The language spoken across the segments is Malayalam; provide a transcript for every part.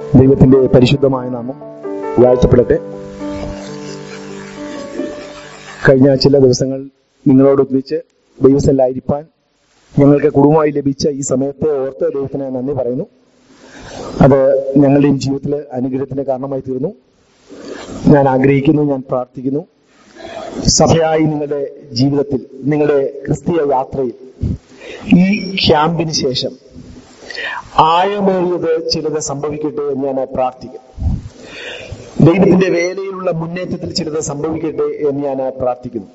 ദൈവത്തിന്റെ പരിശുദ്ധമായ നാമം വാഴ്ത്തപ്പെടട്ടെ കഴിഞ്ഞ ചില ദിവസങ്ങൾ നിങ്ങളോടൊന്നിച്ച് ദൈവസ്ഥലായിരിക്കാൻ ഞങ്ങൾക്ക് കുടുംബമായി ലഭിച്ച ഈ സമയത്തെ ഓർത്ത് ദൈവത്തിന് നന്ദി പറയുന്നു അത് ഞങ്ങളുടെയും ജീവിതത്തിൽ അനുഗ്രഹത്തിന് കാരണമായി തീർന്നു ഞാൻ ആഗ്രഹിക്കുന്നു ഞാൻ പ്രാർത്ഥിക്കുന്നു സഭയായി നിങ്ങളുടെ ജീവിതത്തിൽ നിങ്ങളുടെ ക്രിസ്തീയ യാത്രയിൽ ഈ ക്യാമ്പിന് ശേഷം ആഴമേറിയത് ചിലത് സംഭവിക്കട്ടെ എന്ന് ഞാൻ പ്രാർത്ഥിക്കും ദൈവത്തിന്റെ വേലയിലുള്ള മുന്നേറ്റത്തിൽ ചിലത് സംഭവിക്കട്ടെ എന്ന് ഞാൻ പ്രാർത്ഥിക്കുന്നു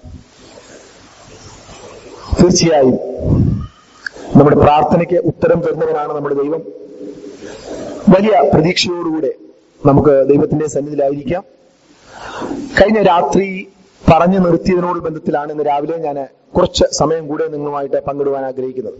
തീർച്ചയായും നമ്മുടെ പ്രാർത്ഥനയ്ക്ക് ഉത്തരം തരുന്നവനാണ് നമ്മുടെ ദൈവം വലിയ പ്രതീക്ഷയോടുകൂടെ നമുക്ക് ദൈവത്തിന്റെ സന്നിധിയിലായിരിക്കാം കഴിഞ്ഞ രാത്രി പറഞ്ഞു നിർത്തിയതിനോട് ബന്ധത്തിലാണ് ഇന്ന് രാവിലെ ഞാൻ കുറച്ച് സമയം കൂടെ നിങ്ങളുമായിട്ട് പങ്കിടുവാൻ ആഗ്രഹിക്കുന്നത്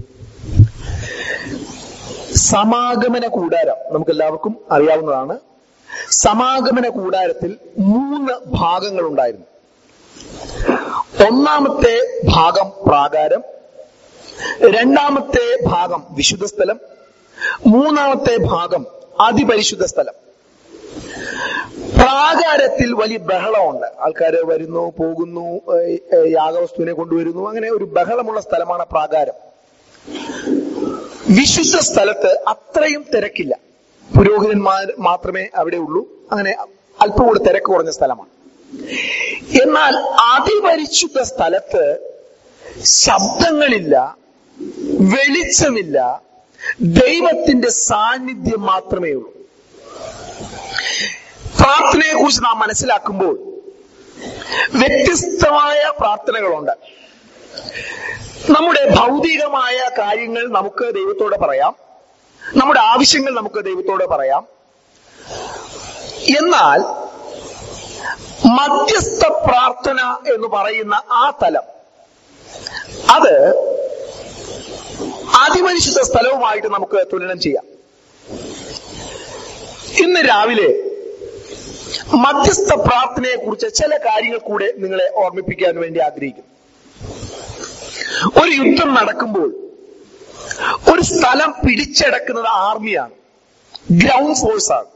സമാഗമന കൂടാരം നമുക്ക് എല്ലാവർക്കും അറിയാവുന്നതാണ് സമാഗമന കൂടാരത്തിൽ മൂന്ന് ഭാഗങ്ങൾ ഉണ്ടായിരുന്നു ഒന്നാമത്തെ ഭാഗം പ്രാകാരം രണ്ടാമത്തെ ഭാഗം വിശുദ്ധ സ്ഥലം മൂന്നാമത്തെ ഭാഗം അതിപരിശുദ്ധ സ്ഥലം പ്രാകാരത്തിൽ വലിയ ബഹളമുണ്ട് ആൾക്കാർ വരുന്നു പോകുന്നു ഏഹ്, ഏഹ്, യാഗവസ്തുവിനെ കൊണ്ടുവരുന്നു അങ്ങനെ ഒരു ബഹളമുള്ള സ്ഥലമാണ് പ്രാകാരം വിശുദ്ധ സ്ഥലത്ത് അത്രയും തിരക്കില്ല പുരോഹിതന്മാർ മാത്രമേ അവിടെ ഉള്ളൂ അങ്ങനെ അല്പം കൂടെ തിരക്ക് കുറഞ്ഞ സ്ഥലമാണ് എന്നാൽ അതിപരിശുദ്ധ സ്ഥലത്ത് ശബ്ദങ്ങളില്ല വെളിച്ചമില്ല ദൈവത്തിന്റെ സാന്നിധ്യം മാത്രമേ ഉള്ളൂ പ്രാർത്ഥനയെ കുറിച്ച് നാം മനസ്സിലാക്കുമ്പോൾ വ്യത്യസ്തമായ പ്രാർത്ഥനകളുണ്ട് നമ്മുടെ ഭൗതികമായ കാര്യങ്ങൾ നമുക്ക് ദൈവത്തോട് പറയാം നമ്മുടെ ആവശ്യങ്ങൾ നമുക്ക് ദൈവത്തോട് പറയാം എന്നാൽ മധ്യസ്ഥ പ്രാർത്ഥന എന്ന് പറയുന്ന ആ തലം അത് അതിമനുഷ്യത സ്ഥലവുമായിട്ട് നമുക്ക് തുലനം ചെയ്യാം ഇന്ന് രാവിലെ മധ്യസ്ഥ പ്രാർത്ഥനയെ കുറിച്ച് ചില കാര്യങ്ങൾ കൂടെ നിങ്ങളെ ഓർമ്മിപ്പിക്കാൻ വേണ്ടി ആഗ്രഹിക്കുന്നു ഒരു യുദ്ധം നടക്കുമ്പോൾ ഒരു സ്ഥലം പിടിച്ചടക്കുന്നത് ആർമിയാണ് ഗ്രൗണ്ട് ഫോഴ്സ് ആണ്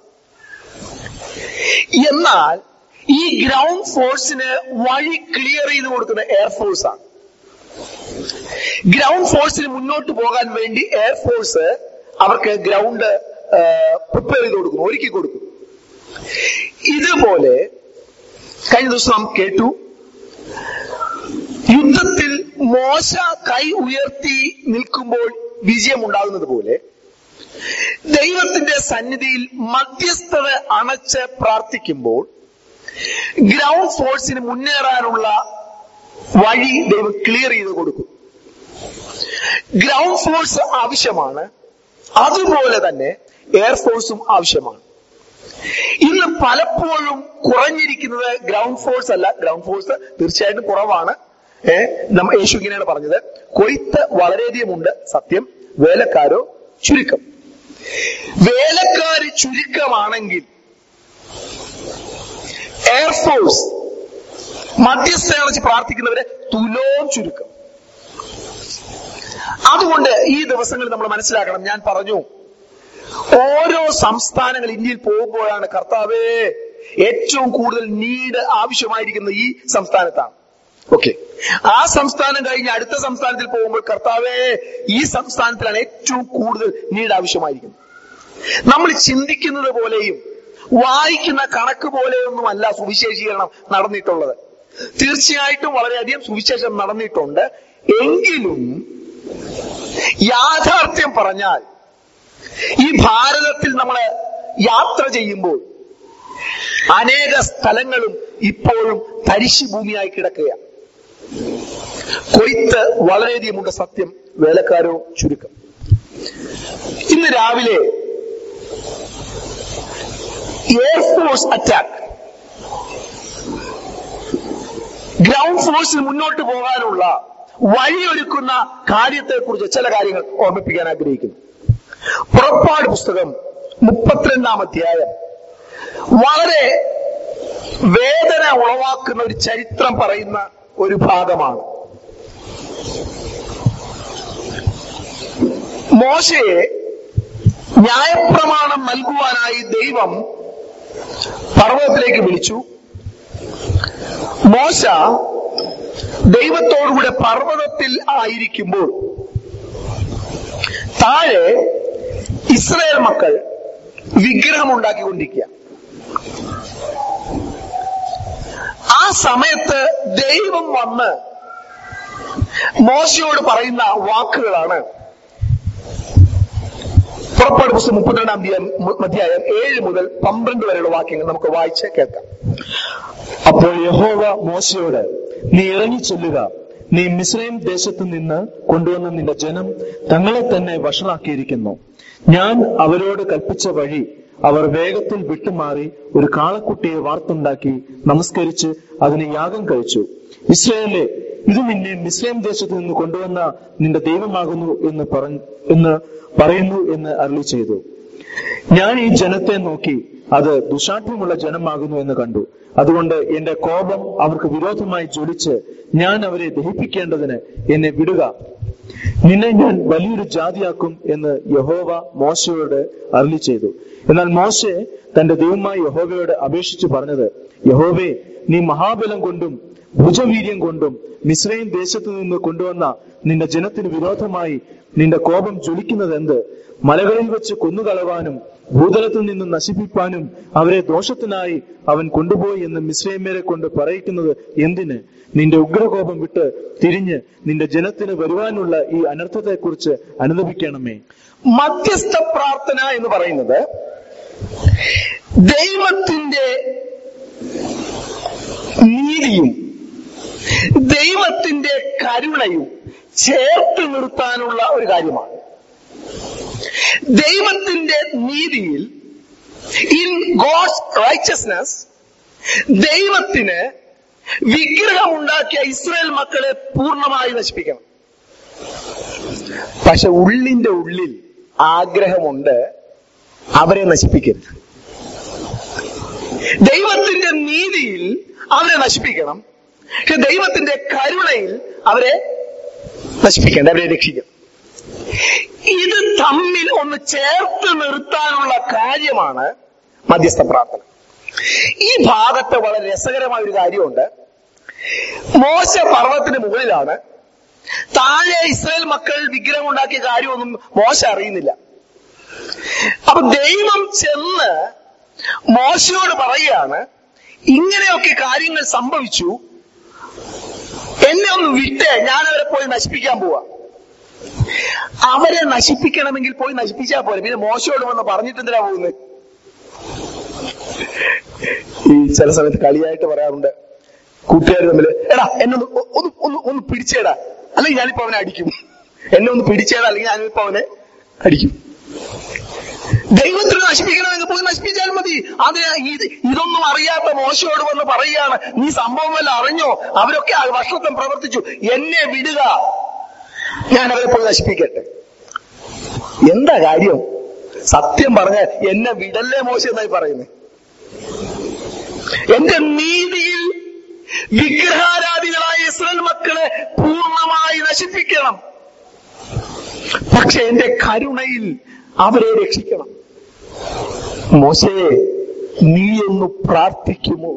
എന്നാൽ ഈ ഗ്രൗണ്ട് ഫോഴ്സിന് വഴി ക്ലിയർ ചെയ്ത് കൊടുക്കുന്ന എയർഫോഴ്സ് ആണ് ഗ്രൗണ്ട് ഫോഴ്സിന് മുന്നോട്ട് പോകാൻ വേണ്ടി എയർഫോഴ്സ് അവർക്ക് ഗ്രൗണ്ട് പ്രിപ്പയർ ചെയ്ത് കൊടുക്കുന്നു ഒരുക്കി കൊടുക്കും ഇതുപോലെ കഴിഞ്ഞ ദിവസം നാം കേട്ടു യുദ്ധത്തിൽ മോശ കൈ ഉയർത്തി നിൽക്കുമ്പോൾ വിജയം ഉണ്ടാകുന്നത് പോലെ ദൈവത്തിന്റെ സന്നിധിയിൽ മധ്യസ്ഥത അണച്ച് പ്രാർത്ഥിക്കുമ്പോൾ ഗ്രൗണ്ട് ഫോഴ്സിന് മുന്നേറാനുള്ള വഴി ദൈവം ക്ലിയർ ചെയ്ത് കൊടുക്കും ഗ്രൗണ്ട് ഫോഴ്സ് ആവശ്യമാണ് അതുപോലെ തന്നെ എയർഫോഴ്സും ആവശ്യമാണ് ഇന്ന് പലപ്പോഴും കുറഞ്ഞിരിക്കുന്നത് ഗ്രൗണ്ട് ഫോഴ്സ് അല്ല ഗ്രൗണ്ട് ഫോഴ്സ് തീർച്ചയായിട്ടും കുറവാണ് ഏ നമ്മ യേശു ഇങ്ങനെയാണ് പറഞ്ഞത് കൊയ്ത്ത് വളരെയധികം ഉണ്ട് സത്യം വേലക്കാരോ ചുരുക്കം വേലക്കാര് ചുരുക്കമാണെങ്കിൽ എയർഫോഴ്സ് മധ്യസ്ഥ പ്രാർത്ഥിക്കുന്നവരെ തുലോം ചുരുക്കം അതുകൊണ്ട് ഈ ദിവസങ്ങളിൽ നമ്മൾ മനസ്സിലാക്കണം ഞാൻ പറഞ്ഞു ഓരോ സംസ്ഥാനങ്ങൾ ഇന്ത്യയിൽ പോകുമ്പോഴാണ് കർത്താവേ ഏറ്റവും കൂടുതൽ നീഡ് ആവശ്യമായിരിക്കുന്നത് ഈ സംസ്ഥാനത്താണ് ഓക്കെ ആ സംസ്ഥാനം കഴിഞ്ഞ് അടുത്ത സംസ്ഥാനത്തിൽ പോകുമ്പോൾ കർത്താവേ ഈ സംസ്ഥാനത്തിലാണ് ഏറ്റവും കൂടുതൽ നീഡ് ആവശ്യമായിരിക്കുന്നത് നമ്മൾ ചിന്തിക്കുന്നത് പോലെയും വായിക്കുന്ന കണക്ക് പോലെയൊന്നുമല്ല സുവിശേഷീകരണം നടന്നിട്ടുള്ളത് തീർച്ചയായിട്ടും വളരെയധികം സുവിശേഷം നടന്നിട്ടുണ്ട് എങ്കിലും യാഥാർത്ഥ്യം പറഞ്ഞാൽ ഈ ഭാരതത്തിൽ നമ്മൾ യാത്ര ചെയ്യുമ്പോൾ അനേക സ്ഥലങ്ങളും ഇപ്പോഴും തരിശു ഭൂമിയായി കിടക്കുകയാണ് കൊയ്ത്ത് വളരെയധികമുണ്ട് സത്യം വേലക്കാരോ ചുരുക്കം ഇന്ന് രാവിലെ എയർഫോഴ്സ് അറ്റാക്ക് ഗ്രൗണ്ട് ഫോഴ്സിന് മുന്നോട്ട് പോകാനുള്ള വഴിയൊരുക്കുന്ന കാര്യത്തെക്കുറിച്ച് ചില കാര്യങ്ങൾ ഓർമ്മിപ്പിക്കാൻ ആഗ്രഹിക്കുന്നു പുറപ്പാട് പുസ്തകം മുപ്പത്തിരണ്ടാം അധ്യായം വളരെ വേദന ഉളവാക്കുന്ന ഒരു ചരിത്രം പറയുന്ന ഒരു ഭാഗമാണ് മോശയെ ന്യായപ്രമാണം നൽകുവാനായി ദൈവം പർവ്വതത്തിലേക്ക് വിളിച്ചു മോശ ദൈവത്തോടുകൂടെ പർവ്വതത്തിൽ ആയിരിക്കുമ്പോൾ താഴെ ഇസ്രായേൽ മക്കൾ വിഗ്രഹം ഉണ്ടാക്കിക്കൊണ്ടിരിക്കുക ആ സമയത്ത് ദൈവം വന്ന് മോശയോട് പറയുന്ന വാക്കുകളാണ് പുറപ്പാട് പുസ്തകം മുപ്പത്തിരണ്ടാം തീയതി മധ്യായം ഏഴ് മുതൽ പന്ത്രണ്ട് വരെയുള്ള വാക്യങ്ങൾ നമുക്ക് വായിച്ച് കേൾക്കാം അപ്പോൾ യഹോവ മോശയോട് നീ ഇറങ്ങി ചെല്ലുക നീ മിസ്രൈം ദേശത്ത് നിന്ന് കൊണ്ടുവന്ന നിന്റെ ജനം തങ്ങളെ തന്നെ വഷളാക്കിയിരിക്കുന്നു ഞാൻ അവരോട് കൽപ്പിച്ച വഴി അവർ വേഗത്തിൽ വിട്ടുമാറി ഒരു കാളക്കുട്ടിയെ വാർത്തുണ്ടാക്കി നമസ്കരിച്ച് അതിന് യാഗം കഴിച്ചു ഇസ്രയേലെ ഇത് നിന്നെ മിസ്രൈം ദേശത്ത് നിന്ന് കൊണ്ടുവന്ന നിന്റെ ദൈവമാകുന്നു എന്ന് പറഞ്ഞു എന്ന് പറയുന്നു എന്ന് അരുളി ചെയ്തു ഞാൻ ഈ ജനത്തെ നോക്കി അത് ദുഷാഠ്യമുള്ള ജനമാകുന്നു എന്ന് കണ്ടു അതുകൊണ്ട് എന്റെ കോപം അവർക്ക് വിരോധമായി ജ്വലിച്ച് ഞാൻ അവരെ ദഹിപ്പിക്കേണ്ടതിന് എന്നെ വിടുക നിന്നെ ഞാൻ വലിയൊരു ജാതിയാക്കും എന്ന് യഹോവ മോശയോട് അരുളി ചെയ്തു എന്നാൽ മോശെ തന്റെ ദൈവമായ യഹോവയോട് അപേക്ഷിച്ചു പറഞ്ഞത് യഹോവേ നീ മഹാബലം കൊണ്ടും ഭുജവീര്യം കൊണ്ടും മിശ്രയും ദേശത്തു നിന്ന് കൊണ്ടുവന്ന നിന്റെ ജനത്തിന് വിരോധമായി നിന്റെ കോപം ജ്വലിക്കുന്നത് എന്ത് മലകളിൽ വെച്ച് കൊന്നുകളവാനും ഭൂതലത്തിൽ നിന്ന് നശിപ്പിപ്പാനും അവരെ ദോഷത്തിനായി അവൻ കൊണ്ടുപോയി എന്ന് മിശ്രൈമേരെ കൊണ്ട് പറയിക്കുന്നത് എന്തിന് നിന്റെ ഉഗ്രകോപം വിട്ട് തിരിഞ്ഞ് നിന്റെ ജനത്തിന് വരുവാനുള്ള ഈ അനർത്ഥത്തെക്കുറിച്ച് അനുദപിക്കണമേ മധ്യസ്ഥ പ്രാർത്ഥന എന്ന് പറയുന്നത് ദൈവത്തിന്റെ നീതിയും ദൈവത്തിന്റെ കരുണയും ചേർത്ത് നിർത്താനുള്ള ഒരു കാര്യമാണ് ദൈവത്തിന്റെ നീതിയിൽ ഇൻ ഗോഡ്സ് റൈച്ചസ്നെസ് ദൈവത്തിന് വിഗ്രഹമുണ്ടാക്കിയ ഇസ്രായേൽ മക്കളെ പൂർണ്ണമായി നശിപ്പിക്കണം പക്ഷെ ഉള്ളിന്റെ ഉള്ളിൽ ആഗ്രഹമുണ്ട് അവരെ നശിപ്പിക്കരുത് ദൈവത്തിന്റെ നീതിയിൽ അവരെ നശിപ്പിക്കണം പക്ഷെ ദൈവത്തിന്റെ കരുണയിൽ അവരെ നശിപ്പിക്കേണ്ട അവരെ രക്ഷിക്കണം ഇത് തമ്മിൽ ഒന്ന് ചേർത്ത് നിർത്താനുള്ള കാര്യമാണ് മധ്യസ്ഥ പ്രാർത്ഥന ഈ ഭാഗത്ത് വളരെ രസകരമായ ഒരു കാര്യമുണ്ട് മോശ പർവ്വതത്തിന് മുകളിലാണ് താഴെ ഇസ്രായേൽ മക്കൾ വിഗ്രഹം ഉണ്ടാക്കിയ കാര്യമൊന്നും മോശ അറിയുന്നില്ല അപ്പൊ ദൈവം ചെന്ന് മോശയോട് പറയുകയാണ് ഇങ്ങനെയൊക്കെ കാര്യങ്ങൾ സംഭവിച്ചു എന്നെ ഒന്ന് വിട്ട് ഞാൻ അവരെ പോയി നശിപ്പിക്കാൻ പോവാ അവരെ നശിപ്പിക്കണമെങ്കിൽ പോയി നശിപ്പിച്ചാൽ പോലെ പിന്നെ മോശയോട് വന്ന് പറഞ്ഞിട്ട് എന്തിനാ പോകുന്നത് ഈ ചില സമയത്ത് കളിയായിട്ട് പറയാറുണ്ട് കൂട്ടുകാർ തമ്മിൽ എടാ എന്നെ ഒന്ന് ഒന്ന് ഒന്ന് ഒന്ന് പിടിച്ചേടാ അല്ലെങ്കിൽ ഞാനിപ്പോ അവനെ അടിക്കും എന്നെ ഒന്ന് പിടിച്ചേടാ അല്ലെങ്കിൽ ഞാനിപ്പോ അവനെ അടിക്കും ദൈവത്തിന് നശിപ്പിക്കണമെങ്കിൽ പോയി നശിപ്പിച്ചാൽ മതി അതിന് ഇത് ഇതൊന്നും അറിയാത്ത മോശയോട് വന്ന് പറയുകയാണ് നീ സംഭവം വല്ല അറിഞ്ഞോ അവരൊക്കെ ആ വർഷത്വം പ്രവർത്തിച്ചു എന്നെ വിടുക ഞാൻ അവരെ പോയി നശിപ്പിക്കട്ടെ എന്താ കാര്യം സത്യം പറഞ്ഞ എന്നെ വിടല്ലേ മോശം എന്നായി പറയുന്നത് എന്റെ നീതിയിൽ വിഗ്രഹാരാധികളായ ഇസ്രായേൽ മക്കളെ പൂർണ്ണമായി നശിപ്പിക്കണം പക്ഷെ എന്റെ കരുണയിൽ അവരെ രക്ഷിക്കണം മോശയെ നീ ഒന്ന് പ്രാർത്ഥിക്കുമോ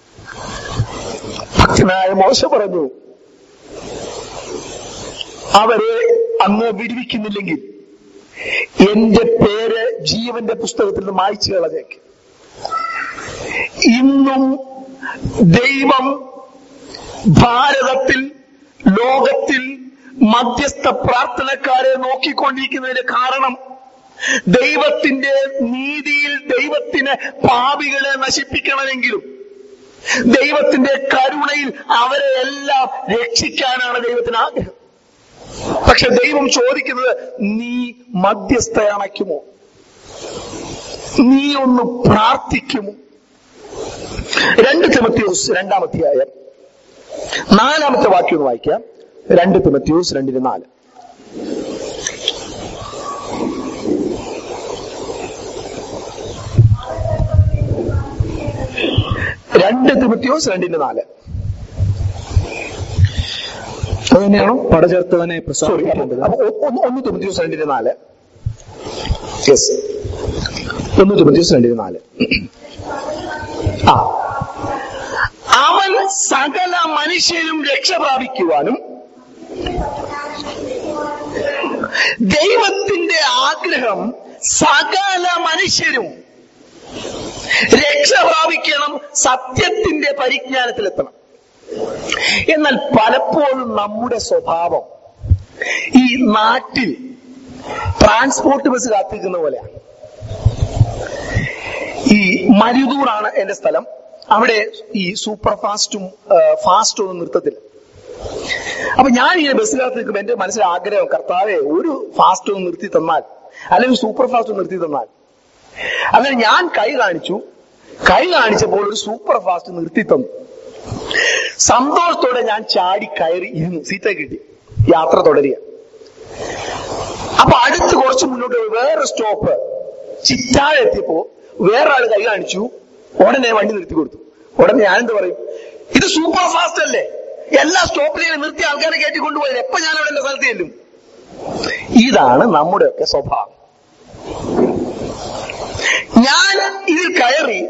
ഭക്തനായ മോശ പറഞ്ഞു അവരെ അങ്ങ് വിടുവിക്കുന്നില്ലെങ്കിൽ എന്റെ പേര് ജീവന്റെ പുസ്തകത്തിൽ നിന്ന് മായ്ച്ചു കളഞ്ഞേക്ക് ഇന്നും ദൈവം ഭാരതത്തിൽ ലോകത്തിൽ മധ്യസ്ഥ പ്രാർത്ഥനക്കാരെ നോക്കിക്കൊണ്ടിരിക്കുന്നതിന് കാരണം ദൈവത്തിന്റെ നീതിയിൽ ദൈവത്തിന് പാപികളെ നശിപ്പിക്കണമെങ്കിലും ദൈവത്തിന്റെ കരുണയിൽ അവരെ എല്ലാം രക്ഷിക്കാനാണ് ദൈവത്തിന് ആഗ്രഹം പക്ഷെ ദൈവം ചോദിക്കുന്നത് നീ മധ്യസ്ഥ അണയ്ക്കുമോ നീ ഒന്ന് പ്രാർത്ഥിക്കുമോ രണ്ട് തിമത്യോസ് രണ്ടാം അധ്യായം നാലാമത്തെ വാക്യം ഒന്ന് വായിക്കാം രണ്ട് തിമത്യോസ് രണ്ടിന് നാല് രണ്ട് തിമത്യോസ് രണ്ടിന് നാല് അത് തന്നെയാണോ പടചേർത്തവനെ സോറി പ്രസാദിക്കേണ്ടത് അപ്പൊ ഒ- ഒന്ന് ഒന്ന് തിമത്യോസ് രണ്ടിന് നാല് യെസ് ഒന്ന് തിമോത്തിയോസ് രണ്ടിന് നാല് ആ അവൻ സകല മനുഷ്യരും രക്ഷ പ്രാപിക്കുവാനും ദൈവത്തിന്റെ ആഗ്രഹം സകല മനുഷ്യരും രക്ഷ പ്രാപിക്കണം സത്യത്തിന്റെ പരിജ്ഞാനത്തിലെത്തണം എന്നാൽ പലപ്പോഴും നമ്മുടെ സ്വഭാവം ഈ നാട്ടിൽ ട്രാൻസ്പോർട്ട് ബസ് കാത്തിരിക്കുന്ന പോലെയാണ് ഈ മരുതൂറാണ് എന്റെ സ്ഥലം അവിടെ ഈ സൂപ്പർ ഫാസ്റ്റും ഫാസ്റ്റും ഒന്നും നിർത്തത്തില്ല അപ്പൊ ഞാൻ ഈ ബസ്സിനകത്ത് നിൽക്കുമ്പോൾ എന്റെ മനസ്സിൽ ആഗ്രഹം കർത്താവെ ഒരു ഫാസ്റ്റ് ഒന്ന് നിർത്തി തന്നാൽ അല്ലെങ്കിൽ സൂപ്പർ ഫാസ്റ്റ് ഒന്ന് നിർത്തി തന്നാൽ അങ്ങനെ ഞാൻ കൈ കാണിച്ചു കൈ കാണിച്ചപ്പോൾ ഒരു സൂപ്പർ ഫാസ്റ്റ് നിർത്തി തന്നു സന്തോഷത്തോടെ ഞാൻ ചാടി കയറി ഇരുന്നു സീറ്റ കിട്ടി യാത്ര തുടരുക അപ്പൊ അടുത്ത് കുറച്ച് മുന്നോട്ട് പോയി വേറെ സ്റ്റോപ്പ് ചിറ്റാഴ് എത്തിയപ്പോ വേറെ ആള് കൈ കാണിച്ചു ഉടനെ വണ്ടി നിർത്തി കൊടുത്തു ഉടനെ ഞാൻ എന്ത് പറയും ഇത് സൂപ്പർ ഫാസ്റ്റ് അല്ലേ എല്ലാ സ്റ്റോപ്പിലും നിർത്തി ആൾക്കാരെ കയറ്റി കൊണ്ടുപോയത് എപ്പോ ഞാൻ അവിടെ എന്റെ സ്ഥലത്ത് ചെല്ലും ഇതാണ് നമ്മുടെയൊക്കെ സ്വഭാവം ഞാൻ ഇതിൽ കയറി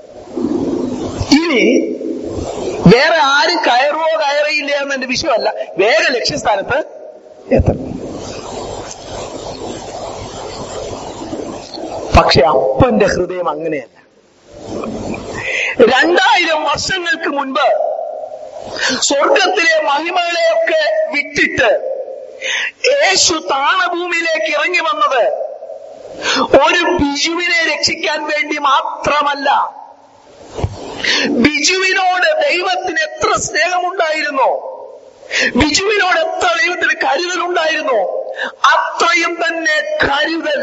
ഇനി വേറെ ആരും കയറുവോ കയറിയില്ല എന്ന എന്റെ വിഷയമല്ല വേഗ ലക്ഷ്യസ്ഥാനത്ത് എത്തണം പക്ഷെ അപ്പന്റെ ഹൃദയം അങ്ങനെയല്ല രണ്ടായിരം വർഷങ്ങൾക്ക് മുൻപ് സ്വർഗത്തിലെ മഹിമകളെയൊക്കെ വിട്ടിട്ട് യേശു താണഭൂമിയിലേക്ക് ഇറങ്ങി വന്നത് ഒരു ബിജുവിനെ രക്ഷിക്കാൻ വേണ്ടി മാത്രമല്ല ബിജുവിനോട് ദൈവത്തിന് എത്ര സ്നേഹമുണ്ടായിരുന്നോ ബിജുവിനോട് എത്ര ദൈവത്തിന് കരുതലുണ്ടായിരുന്നോ അത്രയും തന്നെ കരുതൽ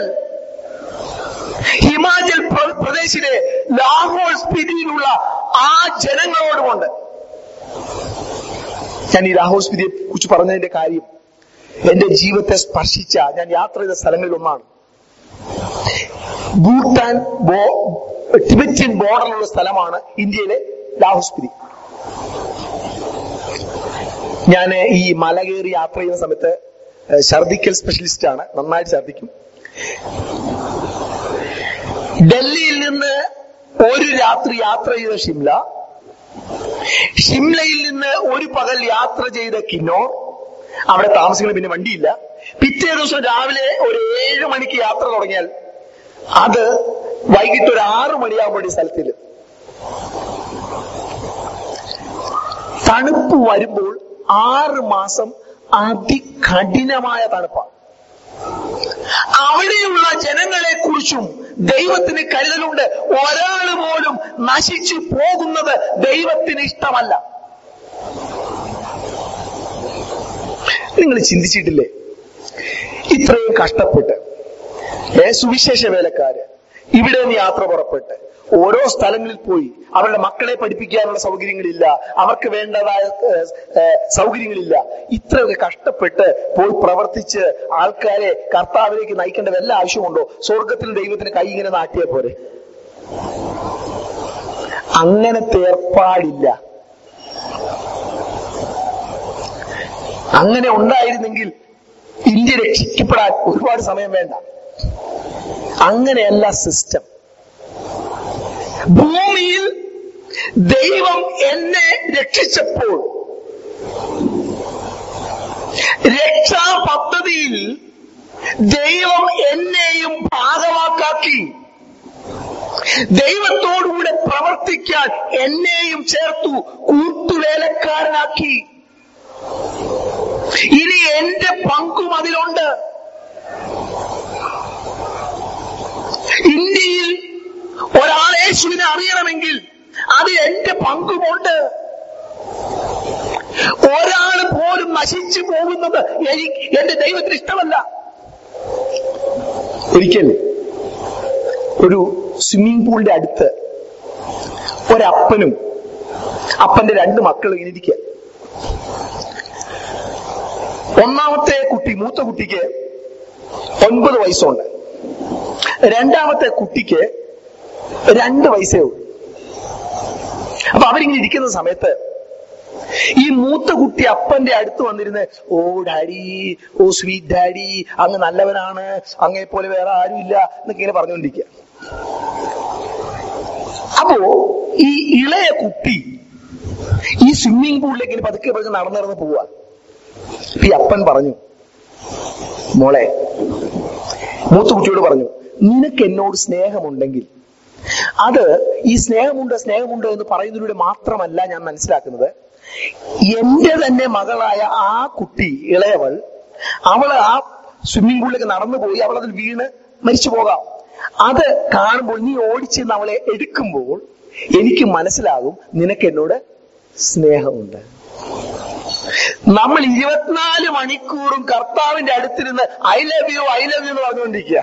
ഹിമാചൽ പ്ര- പ്രദേശിലെ ലാഹോൾ സ്പിതിയിലുള്ള ആ ജനങ്ങളോടുമുണ്ട് ഞാൻ ഈ ലാഹോൾ സ്പിതിയെ കുറിച്ച് പറഞ്ഞതിന്റെ കാര്യം എന്റെ ജീവിതത്തെ സ്പർശിച്ച ഞാൻ യാത്ര ചെയ്ത സ്ഥലങ്ങളിൽ ഒന്നാണ് ഭൂട്ടാൻ ബോ ടിബറ്റിയൻ ബോർഡറിലുള്ള സ്ഥലമാണ് ഇന്ത്യയിലെ ലാഹോൾ സ്പിതി ഞാൻ ഈ മല കയറി യാത്ര ചെയ്യുന്ന സമയത്ത് ഏഹ്, ഛർദിക്കൽ സ്പെഷ്യലിസ്റ്റ് ആണ് നന്നായിട്ട് ഛർദിക്കും ഡൽഹിയിൽ നിന്ന് ഒരു രാത്രി യാത്ര ചെയ്ത ഷിംല ഷിംലയിൽ നിന്ന് ഒരു പകൽ യാത്ര ചെയ്ത കിന്നോർ അവിടെ താമസിക്കുന്ന പിന്നെ വണ്ടിയില്ല പിറ്റേ ദിവസം രാവിലെ ഒരു ഏഴ് മണിക്ക് യാത്ര തുടങ്ങിയാൽ അത് വൈകിട്ട് ഒരു ആറു മണിയാകുമ്പോൾ സ്ഥലത്തിൽ തണുപ്പ് വരുമ്പോൾ ആറ് മാസം അതികഠിനമായ തണുപ്പാണ് അവിടെയുള്ള ജനങ്ങളെ കുറിച്ചും ദൈവത്തിന് കരുതലുണ്ട് ഒരാൾ പോലും നശിച്ചു പോകുന്നത് ദൈവത്തിന് ഇഷ്ടമല്ല നിങ്ങൾ ചിന്തിച്ചിട്ടില്ലേ ഇത്രയും കഷ്ടപ്പെട്ട് ഏ സുവിശേഷ വേലക്കാര് ഇവിടെ നിന്ന് യാത്ര പുറപ്പെട്ട് ഓരോ സ്ഥലങ്ങളിൽ പോയി അവരുടെ മക്കളെ പഠിപ്പിക്കാനുള്ള സൗകര്യങ്ങളില്ല അവർക്ക് വേണ്ടതായ ഏഹ്, ഏഹ്, സൗകര്യങ്ങളില്ല ഇത്രയൊക്കെ കഷ്ടപ്പെട്ട് പോയി പ്രവർത്തിച്ച് ആൾക്കാരെ കർത്താവിലേക്ക് നയിക്കേണ്ട വല്ല ആവശ്യമുണ്ടോ സ്വർഗത്തിൽ ദൈവത്തിന് കൈ ഇങ്ങനെ നാട്ടിയ പോലെ അങ്ങനത്തെ ഏർപ്പാടില്ല അങ്ങനെ ഉണ്ടായിരുന്നെങ്കിൽ ഇന്ത്യ രക്ഷിക്കപ്പെടാൻ ഒരുപാട് സമയം വേണ്ട അങ്ങനെയല്ല സിസ്റ്റം ഭൂമിയിൽ ദൈവം എന്നെ രക്ഷിച്ചപ്പോൾ രക്ഷാ പദ്ധതിയിൽ ദൈവം എന്നെയും ഭാഗവാക്കാക്കി ദൈവത്തോടുകൂടെ പ്രവർത്തിക്കാൻ എന്നെയും ചേർത്തു കൂട്ടുവേലക്കാരനാക്കി ഇനി എന്റെ പങ്കും അതിലുണ്ട് ഇന്ത്യയിൽ ഒരാൾ യേശുവിനെ അറിയണമെങ്കിൽ അത് എന്റെ പങ്കുമുണ്ട് ഒരാൾ പോലും നശിച്ചു പോകുന്നത് എനിക്ക് എന്റെ ദൈവത്തിന് ഇഷ്ടമല്ല ഒരിക്കൽ ഒരു സ്വിമ്മിംഗ് പൂളിന്റെ അടുത്ത് ഒരപ്പനും അപ്പന്റെ രണ്ട് മക്കളും ഇങ്ങനെ ഇരിക്കുക ഒന്നാമത്തെ കുട്ടി മൂത്ത കുട്ടിക്ക് ഒൻപത് വയസ്സുണ്ട് രണ്ടാമത്തെ കുട്ടിക്ക് രണ്ട് വയസ്സേ ഉള്ളൂ അപ്പൊ അവരിങ്ങനെ ഇരിക്കുന്ന സമയത്ത് ഈ മൂത്ത കുട്ടി അപ്പന്റെ അടുത്ത് വന്നിരുന്ന് oh daddy oh sweet daddy അങ്ങ് നല്ലവനാണ് അങ്ങേ പോലെ വേറെ ആരും ഇല്ല എന്നൊക്കെ ഇങ്ങനെ പറഞ്ഞുകൊണ്ടിരിക്കുക അപ്പോ ഈ ഇളയ കുട്ടി ഈ സ്വിമ്മിംഗ് പൂളിലേക്ക് ഇങ്ങനെ പതുക്കെ പതുക്കെ നടന്നു നടന്ന് പോവാ ഈ അപ്പൻ പറഞ്ഞു മോളെ മൂത്ത കുട്ടിയോട് പറഞ്ഞു നിനക്ക് എന്നോട് സ്നേഹമുണ്ടെങ്കിൽ അത് ഈ സ്നേഹമുണ്ട് സ്നേഹമുണ്ട് എന്ന് പറയുന്നതിലൂടെ മാത്രമല്ല ഞാൻ മനസ്സിലാക്കുന്നത് എന്റെ തന്നെ മകളായ ആ കുട്ടി ഇളയവൾ അവള് ആ സ്വിമ്മിംഗ് പൂളിലേക്ക് നടന്നു പോയി അവൾ അതിൽ വീണ് മരിച്ചു പോകാം അത് കാണുമ്പോൾ നീ ഓടിച്ചെന്ന് അവളെ എടുക്കുമ്പോൾ എനിക്ക് മനസ്സിലാകും നിനക്ക് എന്നോട് സ്നേഹമുണ്ട് നമ്മൾ ഇരുപത്തിനാല് മണിക്കൂറും കർത്താവിന്റെ അടുത്തിരുന്ന് I love you I love you എന്ന് പറഞ്ഞുകൊണ്ടിരിക്കുക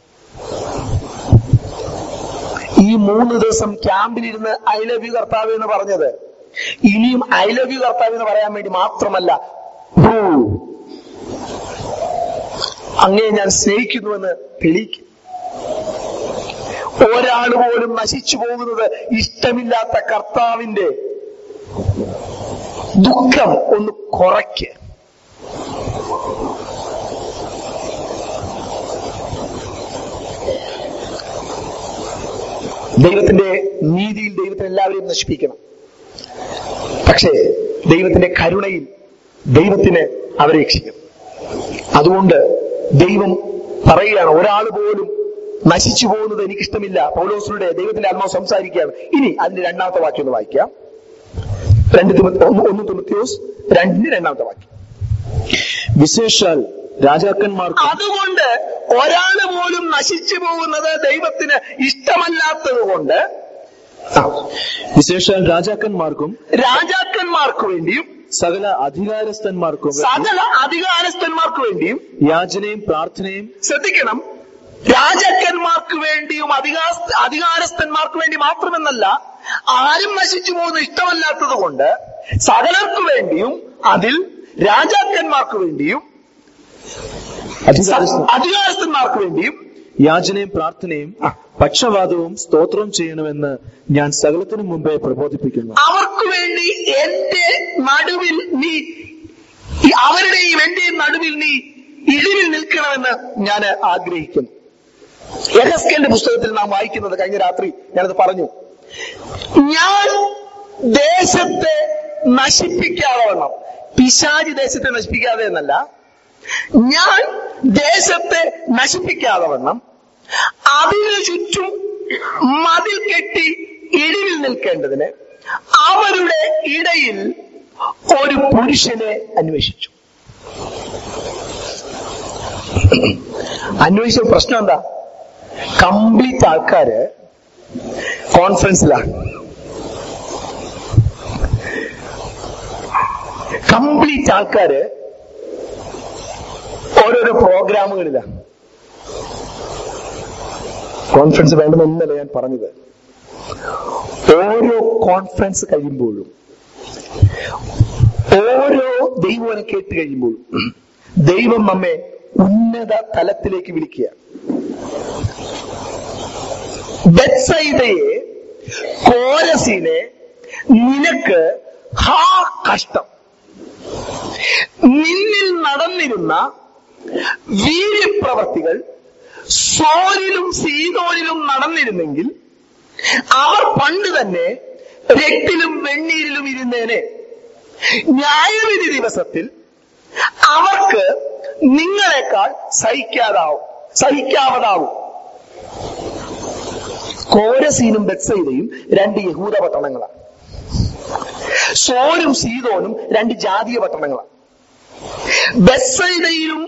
ഈ മൂന്ന് ദിവസം ക്യാമ്പിലിരുന്ന് ഐ ലവ് യു കർത്താവ് എന്ന് പറഞ്ഞത് ഇനിയും ഐ ലവ് യു കർത്താവ് എന്ന് പറയാൻ വേണ്ടി മാത്രമല്ല ഹൂ, അങ്ങേ ഞാൻ സ്നേഹിക്കുന്നുവെന്ന് തെളിയിക്കും ഒരാൾ പോലും നശിച്ചു പോകുന്നത് ഇഷ്ടമില്ലാത്ത കർത്താവിന്റെ ദുഃഖം ഒന്ന് കുറയ്ക്ക് ദൈവത്തിന്റെ നീതിയിൽ ദൈവത്തിന് എല്ലാവരെയും നശിപ്പിക്കണം പക്ഷേ ദൈവത്തിന്റെ കരുണയിൽ ദൈവത്തിന് അവരെ രക്ഷിക്കും അതുകൊണ്ട് ദൈവം പറയുകയാണ് ഒരാൾ പോലും നശിച്ചു പോകുന്നത് എനിക്കിഷ്ടമില്ല പൗലോസിലൂടെ ദൈവത്തിന്റെ ആത്മാവ് സംസാരിക്കുകയാണ് ഇനി അതിന്റെ രണ്ടാമത്തെ വാക്യം ഒന്ന് വായിക്കാം രണ്ട് തിമോ- ഒന്ന് ഒന്ന് തിമോത്തിയോസ് രണ്ടിന്റെ രണ്ടാമത്തെ വാക്യം വിശേഷാൽ രാജാക്കന്മാർക്ക് അതുകൊണ്ട് ഒരാള് പോലും നശിച്ചു പോകുന്നത് ദൈവത്തിന് ഇഷ്ടമല്ലാത്തത് കൊണ്ട് വിശേഷാൽ രാജാക്കന്മാർക്കും രാജാക്കന്മാർക്ക് വേണ്ടിയും സകല അധികാരസ്ഥന്മാർക്കും വേണ്ടി സകല അധികാരസ്ഥന്മാർക്ക് വേണ്ടിയും യാചനയും പ്രാർത്ഥനയും ശ്രദ്ധിക്കണം രാജാക്കന്മാർക്ക് വേണ്ടിയും അധികാര അധികാരസ്ഥന്മാർക്ക് വേണ്ടി മാത്രമെന്നല്ല ആരും നശിച്ചു പോകുന്ന ഇഷ്ടമല്ലാത്തത് കൊണ്ട് സകലർക്ക് വേണ്ടിയും അതിൽ രാജാക്കന്മാർക്ക് വേണ്ടിയും അധികാരസ്ഥ അധികാരസ്ഥന്മാർക്ക് വേണ്ടിയും യാചനയും പ്രാർത്ഥനയും പക്ഷവാദവും സ്തോത്രവും ചെയ്യണമെന്ന് ഞാൻ സകലത്തിനു മുമ്പേ പ്രബോധിപ്പിക്കുന്നു അവർക്ക് വേണ്ടി എന്റെ നടുവിൽ നീ ഈ അവരുടെയും എന്റെയും നടുവിൽ നീ ഇടിവിൽ നിൽക്കണമെന്ന് ഞാൻ ആഗ്രഹിക്കുന്നു യഹസ്കേന്റെ പുസ്തകത്തിൽ നാം വായിക്കുന്നത് കഴിഞ്ഞ രാത്രി ഞാനത് പറഞ്ഞു ഞാൻ ദേശത്തെ നശിപ്പിക്കാതെ വണ്ണം പിശാചി ദേശത്തെ നശിപ്പിക്കാതെ എന്നല്ല ഞാൻ ദേശത്തെ നശിപ്പിക്കാതെ വണ്ണം അതിനു ചുറ്റും മതിൽ കെട്ടി ഇടിവിൽ നിൽക്കേണ്ടതിന് അവരുടെ ഇടയിൽ ഒരു പുരുഷനെ അന്വേഷിച്ചു അന്വേഷിച്ച പ്രശ്നം എന്താ കംപ്ലീറ്റ് ആൾക്കാര് കോൺഫറൻസിലാണ് കംപ്ലീറ്റ് ആൾക്കാര് ഓരോരോ പ്രോഗ്രാമുകളിലാണ് കോൺഫറൻസ് വേണമെന്നല്ല ഞാൻ പറഞ്ഞത് ഓരോ കോൺഫറൻസ് കഴിയുമ്പോഴും ഓരോ ദൈവനെ കേട്ട് കഴിയുമ്പോഴും ദൈവം നമ്മെ ഉന്നത തലത്തിലേക്ക് വിളിക്കുക ബെത്സൈദയെ കോരസിനെ നിനക്ക് ഹാ കഷ്ടം നിന്നിൽ നടന്നിരുന്ന വീര്യപ്രവർത്തികൾ സോരിലും സീതോനിലും നടന്നിരുന്നെങ്കിൽ അവർ പണ്ട് തന്നെ രക്തിലും വെണ്ണീരിലും ഇരുന്നേനെ ന്യായവിധി ദിവസത്തിൽ അവർക്ക് നിങ്ങളെക്കാൾ സഹിക്കാതാവും സഹിക്കാവതാവും കോരസീനും ബെത്സയിലയും രണ്ട് യഹൂദ പട്ടണങ്ങളാണ് സോരും സീതോനും രണ്ട് ജാതീയ പട്ടണങ്ങളാണ് ബെത്സയിലും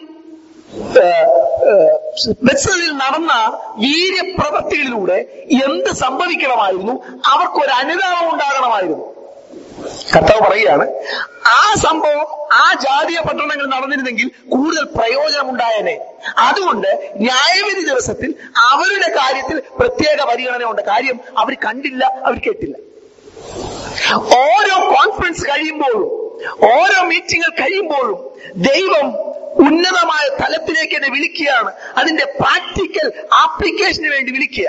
ബെത്സയിൽ നടന്ന വീര്യപ്രവൃത്തികളിലൂടെ എന്ത് സംഭവിക്കണമായിരുന്നു അവർക്കൊരു അനുതാപം ഉണ്ടാകണമായിരുന്നു കർത്താവ് പറയുകയാണ് ആ സംഭവം ആ ജാതീയ പട്ടണങ്ങളിൽ നടന്നിരുന്നെങ്കിൽ കൂടുതൽ പ്രയോജനം ഉണ്ടായേനെ അതുകൊണ്ട് ന്യായവിധി ദിവസത്തിൽ അവരുടെ കാര്യത്തിൽ പ്രത്യേക പരിഗണന ഉണ്ട് കാര്യം അവർ കണ്ടില്ല അവർ കേട്ടില്ല ഓരോ കോൺഫറൻസ് കഴിയുമ്പോഴും ഓരോ മീറ്റിംഗുകൾ കഴിയുമ്പോഴും ദൈവം ഉന്നതമായ തലത്തിലേക്ക് എന്നെ വിളിക്കുകയാണ് അതിന്റെ പ്രാക്ടിക്കൽ ആപ്ലിക്കേഷന് വേണ്ടി വിളിക്കുക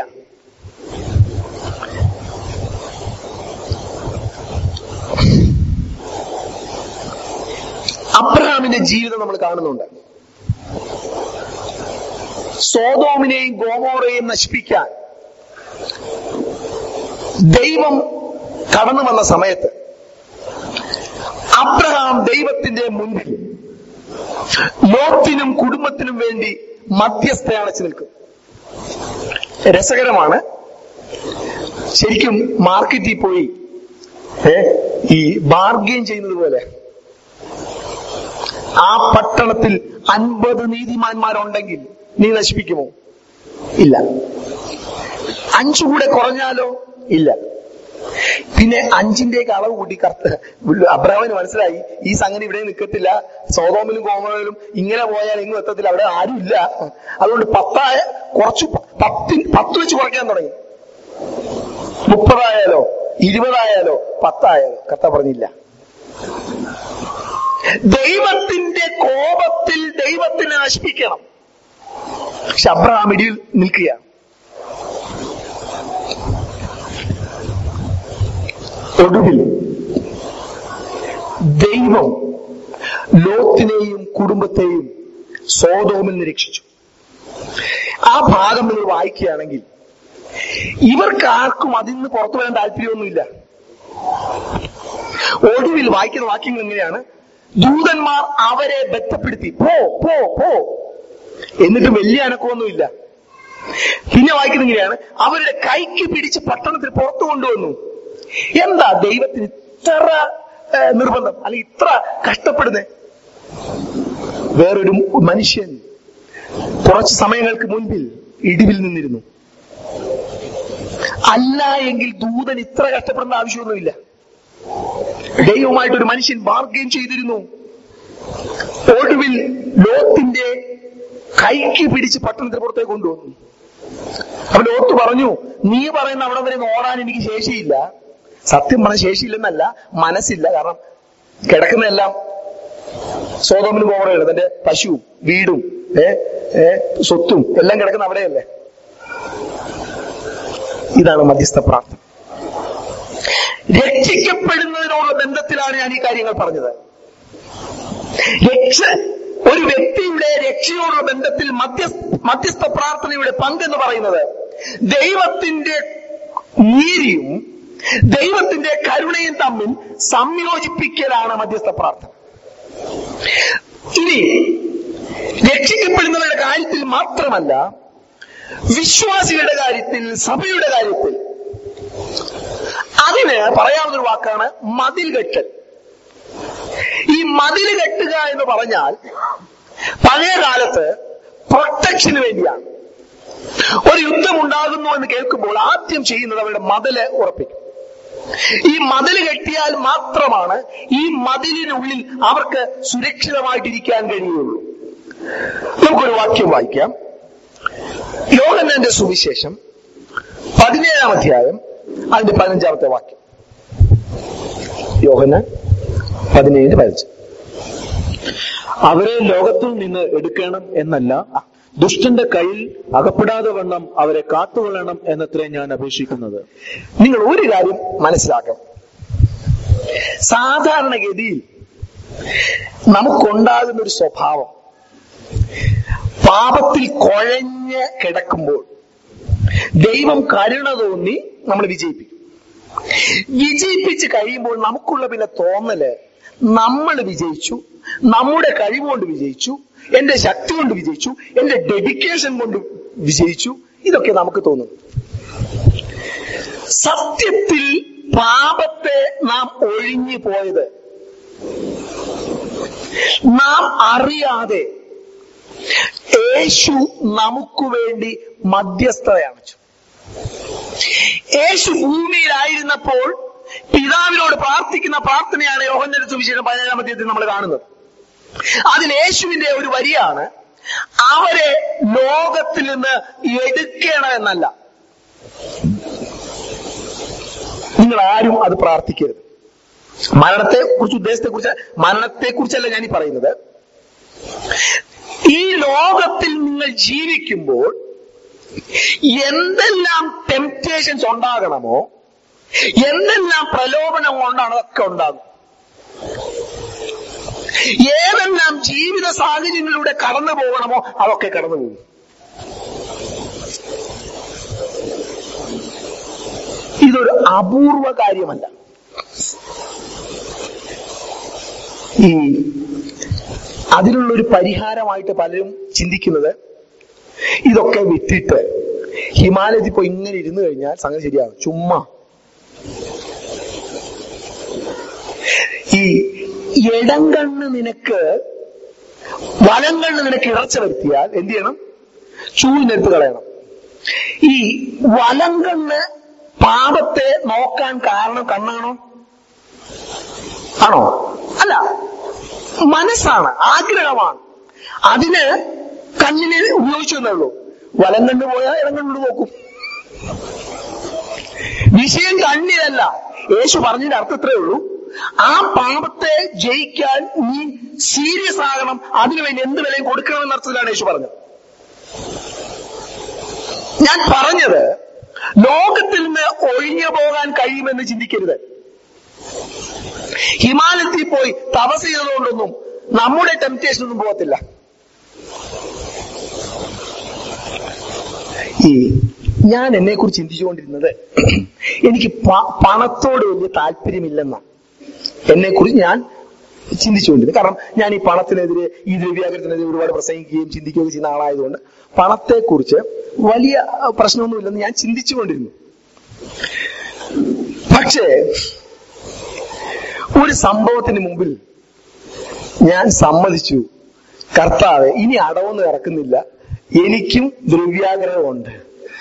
അബ്രഹാമിന്റെ ജീവിതം നമ്മൾ കാണുന്നുണ്ട് സോതോമിനെയും ഗോമോറയെയും നശിപ്പിക്കാൻ ദൈവം കടന്നു വന്ന സമയത്ത് അബ്രഹാം ദൈവത്തിന്റെ മുൻപിൽ ലോത്തിനും കുടുംബത്തിനും വേണ്ടി മധ്യസ്ഥ അണച്ചു നിൽക്കും രസകരമാണ് ശരിക്കും മാർക്കറ്റിൽ പോയി ഏ, ഈ ബാർഗെയിൻ ചെയ്യുന്നത് പോലെ ആ പട്ടണത്തിൽ അൻപത് നീതിമാന്മാരുണ്ടെങ്കിൽ നീ നശിപ്പിക്കുമോ ഇല്ല അഞ്ചു കൂടെ കുറഞ്ഞാലോ ഇല്ല പിന്നെ അഞ്ചിന്റെയൊക്കെ അളവ് കൂട്ടി കറുത്ത് അബ്രഹാമിന് മനസ്സിലായി ഈ സംഗതി ഇവിടെ നിൽക്കത്തില്ല സോതോമിലും കോമയിലും ഇങ്ങനെ പോയാൽ എങ്ങും എത്തത്തില്ല അവിടെ ആരും ഇല്ല അതുകൊണ്ട് പത്തായ കുറച്ചു പത്തി പത്ത് വെച്ച് കുറയ്ക്കാൻ തുടങ്ങി മുപ്പതായാലോ ഇരുപതായാലോ പത്തായാലോ കത്ത പറഞ്ഞില്ല ദൈവത്തിന്റെ കോപത്തിൽ ദൈവത്തിനെ നശിപ്പിക്കണം പക്ഷെ അബ്രഹാം ഇടിയിൽ നിൽക്കുകയാണ് ഒടുവിൽ ദൈവം ലോത്തിനെയും കുടുംബത്തെയും സോതോമിൽ നിന്ന് രക്ഷിച്ചു ആ ഭാഗം നിങ്ങൾ വായിക്കുകയാണെങ്കിൽ ഇവർക്ക് ആർക്കും അതിൽ നിന്ന് പുറത്തു വരാൻ താല്പര്യമൊന്നുമില്ല ഒടുവിൽ വായിക്കുന്ന വാക്യങ്ങൾ എങ്ങനെയാണ് ദൂതന്മാർ അവരെ ബന്ധപ്പെടുത്തി പോ പോ പോ എന്നിട്ട് വലിയ അനക്കമൊന്നുമില്ല പിന്നെ വായിക്കുന്ന ഇങ്ങനെയാണ് അവരുടെ കൈക്ക് പിടിച്ച് പട്ടണത്തിൽ പുറത്തു കൊണ്ടുവന്നു എന്താ ദൈവത്തിന് ഇത്ര ഏ, നിർബന്ധം അല്ലെങ്കിൽ ഇത്ര കഷ്ടപ്പെടുന്നേ വേറൊരു മനുഷ്യൻ കുറച്ച് സമയങ്ങൾക്ക് മുൻപിൽ ഇടിവിൽ നിന്നിരുന്നു അല്ല എങ്കിൽ ദൂതൻ ഇത്ര കഷ്ടപ്പെടേണ്ട ആവശ്യമൊന്നുമില്ല ദൈവമായിട്ടൊരു മനുഷ്യൻ ബാർഗെയിൻ ചെയ്തിരുന്നു ഒടുവിൽ ലോത്തിന്റെ കൈക്ക് പിടിച്ച് പട്ടണത്തിന് പുറത്തേക്ക് കൊണ്ടുവന്നു അവൻ ലോത്ത് പറഞ്ഞു നീ പറയുന്ന അവിടെ വരെ ഒന്ന് ഓടാൻ എനിക്ക് ശേഷിയില്ല സത്യം പറഞ്ഞ ശേഷിയില്ലെന്നല്ല മനസ്സില്ല കാരണം കിടക്കുന്നതെല്ലാം സോതോമിനും കോമറയാണ് തന്റെ പശുവും വീടും ഏ ഏ സ്വത്തും എല്ലാം കിടക്കുന്ന അവിടെയല്ലേ ഇതാണ് മധ്യസ്ഥ പ്രാർത്ഥന രക്ഷിക്കപ്പെടുന്നതിനോടുള്ള ബന്ധത്തിലാണ് ഞാൻ ഈ കാര്യങ്ങൾ പറഞ്ഞത് രക്ഷ ഒരു വ്യക്തിയുടെ രക്ഷയോടുള്ള ബന്ധത്തിൽ മധ്യസ്ഥ മധ്യസ്ഥ പ്രാർത്ഥനയുടെ പങ്കെന്ന് പറയുന്നത് ദൈവത്തിന്റെ നീതിയും ദൈവത്തിന്റെ കരുണയും തമ്മിൽ സംയോജിപ്പിക്കലാണ് മധ്യസ്ഥ പ്രാർത്ഥന ഇനി രക്ഷിക്കപ്പെടുന്നവരുടെ കാര്യത്തിൽ മാത്രമല്ല വിശ്വാസികളുടെ കാര്യത്തിൽ സഭയുടെ കാര്യത്തിൽ അതിന് പറയാവുന്ന ഒരു വാക്കാണ് മതിൽ കെട്ടൽ ഈ മതിൽ കെട്ടുക എന്ന് പറഞ്ഞാൽ പഴയ കാലത്ത് പ്രൊട്ടക്ഷന് വേണ്ടിയാണ് ഒരു യുദ്ധം ഉണ്ടാകുന്നു എന്ന് കേൾക്കുമ്പോൾ ആദ്യം ചെയ്യുന്നത് അവരുടെ മതില് ഉറപ്പിക്കും ഈ മതിൽ കെട്ടിയാൽ മാത്രമാണ് ഈ മതിലിനുള്ളിൽ അവർക്ക് സുരക്ഷിതമായിട്ടിരിക്കാൻ കഴിയുള്ളൂ നമുക്കൊരു വാക്യം വായിക്കാം യോഹന്നാന്റെ സുവിശേഷം പതിനേഴാം അധ്യായം അതിന്റെ പതിനഞ്ചാമത്തെ വാക്യം യോഹന്നാൻ പതിനേഴ് പതിനഞ്ച് അവരെ ലോകത്തിൽ നിന്ന് എടുക്കണം എന്നല്ല ദുഷ്ടന്റെ കയ്യിൽ അകപ്പെടാതെ വണ്ണം അവരെ കാത്തുകൊള്ളണം എന്നത്രേ ഞാൻ അപേക്ഷിക്കുന്നത് നിങ്ങൾ ഒരു കാര്യം മനസ്സിലാക്കണം സാധാരണഗതിയിൽ നമുക്കുണ്ടാകുന്ന ഒരു സ്വഭാവം പാപത്തിൽ കുഴഞ്ഞ് കിടക്കുമ്പോൾ ദൈവം കരുണ തോന്നി നമ്മൾ വിജയിപ്പിക്കും വിജയിപ്പിച്ച് കഴിയുമ്പോൾ നമുക്കുള്ള പിന്നെ തോന്നല് നമ്മൾ വിജയിച്ചു നമ്മുടെ കഴിവുകൊണ്ട് വിജയിച്ചു എന്റെ ശക്തി കൊണ്ട് വിജയിച്ചു എന്റെ ഡെഡിക്കേഷൻ കൊണ്ട് വിജയിച്ചു ഇതൊക്കെ നമുക്ക് തോന്നുന്നു സത്യത്തിൽ പാപത്തെ നാം ഒഴിഞ്ഞു പോയത് നാം അറിയാതെ യേശു നമുക്ക് വേണ്ടി മധ്യസ്ഥതയാണ് യേശു ഭൂമിയിലായിരുന്നപ്പോൾ പിതാവിനോട് പ്രാർത്ഥിക്കുന്ന പ്രാർത്ഥനയാണ് യോഹന്നര സുവിശേഷം പതിനേഴാം അധ്യായത്തിൽ നമ്മൾ കാണുന്നത് അതിൽ യേശുവിന്റെ ഒരു വരിയാണ് അവരെ ലോകത്തിൽ നിന്ന് എടുക്കണമെന്നല്ല നിങ്ങൾ ആരും അത് പ്രാർത്ഥിക്കരുത് മരണത്തെ കുറിച്ച് ഉദ്ദേശത്തെ കുറിച്ച് മരണത്തെ കുറിച്ചല്ല ഞാൻ ഈ പറയുന്നത് ഈ ലോകത്തിൽ നിങ്ങൾ ജീവിക്കുമ്പോൾ എന്തെല്ലാം ടെംപ്റ്റേഷൻസ് ഉണ്ടാകണമോ എന്തെല്ലാം പ്രലോഭനം കൊണ്ടാണ് അതൊക്കെ ഉണ്ടാകും ഏതെല്ലാം ജീവിത സാഹചര്യങ്ങളിലൂടെ കടന്നു പോകണമോ അതൊക്കെ കടന്നു പോകും ഇതൊരു അപൂർവ കാര്യമല്ല ഈ അതിനുള്ള ഒരു പരിഹാരമായിട്ട് പലരും ചിന്തിക്കുന്നത് ഇതൊക്കെ വിട്ടിട്ട് ഹിമാലയത്തിൽ പോയി ഇങ്ങനെ ഇരുന്ന് കഴിഞ്ഞാൽ സംഗതി ശരിയാകും ചുമ്മാ ഈ ഇടം കണ്ണ് നിനക്ക് വലം കണ്ണ് നിനക്ക് ഇറച്ച വരുത്തിയാൽ എന്ത് ചെയ്യണം ചൂഴിനെടുത്ത് കളയണം ഈ വലം കണ്ണ് പാപത്തെ നോക്കാൻ കാരണം കണ്ണാണോ ആണോ അല്ല മനസ്സാണ് ആഗ്രഹമാണ് അതിന് കണ്ണിനെ ഉപയോഗിച്ചു എന്നേ ഉള്ളൂ വലം കണ്ടു പോയാൽ ഇടം കണ്ടു നോക്കും വിഷയം കണ്ണിലല്ല യേശു പറഞ്ഞതിന്റെ അർത്ഥത്രേ ഉള്ളൂ ആ പാപത്തെ ജയിക്കാൻ നീ സീരിയസ് ആകണം അതിനുവേണ്ടി എന്ത് വിലയും കൊടുക്കണമെന്ന അർത്ഥത്തിലാണ് യേശു പറഞ്ഞത് ഞാൻ പറഞ്ഞത് ലോകത്തിൽ നിന്ന് ഒഴിഞ്ഞു പോകാൻ കഴിയുമെന്ന് ചിന്തിക്കരുത് ഹിമാലയത്തിൽ പോയി തപസ് ചെയ്തതുകൊണ്ടൊന്നും നമ്മുടെ ടെംപ്റ്റേഷൻ ഒന്നും പോകത്തില്ല ഈ ഞാൻ എന്നെ കുറിച്ച് ചിന്തിച്ചുകൊണ്ടിരുന്നത് എനിക്ക് പ- പണത്തോട് വലിയ താല്പര്യമില്ലെന്ന എന്നെ കുറിച്ച് ഞാൻ ചിന്തിച്ചുകൊണ്ടിരുന്നത് കാരണം ഞാൻ ഈ പണത്തിനെതിരെ ഈ ദ്രവ്യാഗ്രഹത്തിനെതിരെ ഒരുപാട് പ്രസംഗിക്കുകയും ചിന്തിക്കുകയും ചെയ്യുന്ന ആളായതുകൊണ്ട് പണത്തെക്കുറിച്ച് വലിയ അഹ്, പ്രശ്നമൊന്നുമില്ലെന്ന് ഞാൻ ചിന്തിച്ചുകൊണ്ടിരുന്നു പക്ഷേ ഒരു സംഭവത്തിന് മുമ്പിൽ ഞാൻ സമ്മതിച്ചു കർത്താവ് ഇനി അടവൊന്നും ഇറക്കുന്നില്ല എനിക്കും ദ്രവ്യാഗ്രഹമുണ്ട്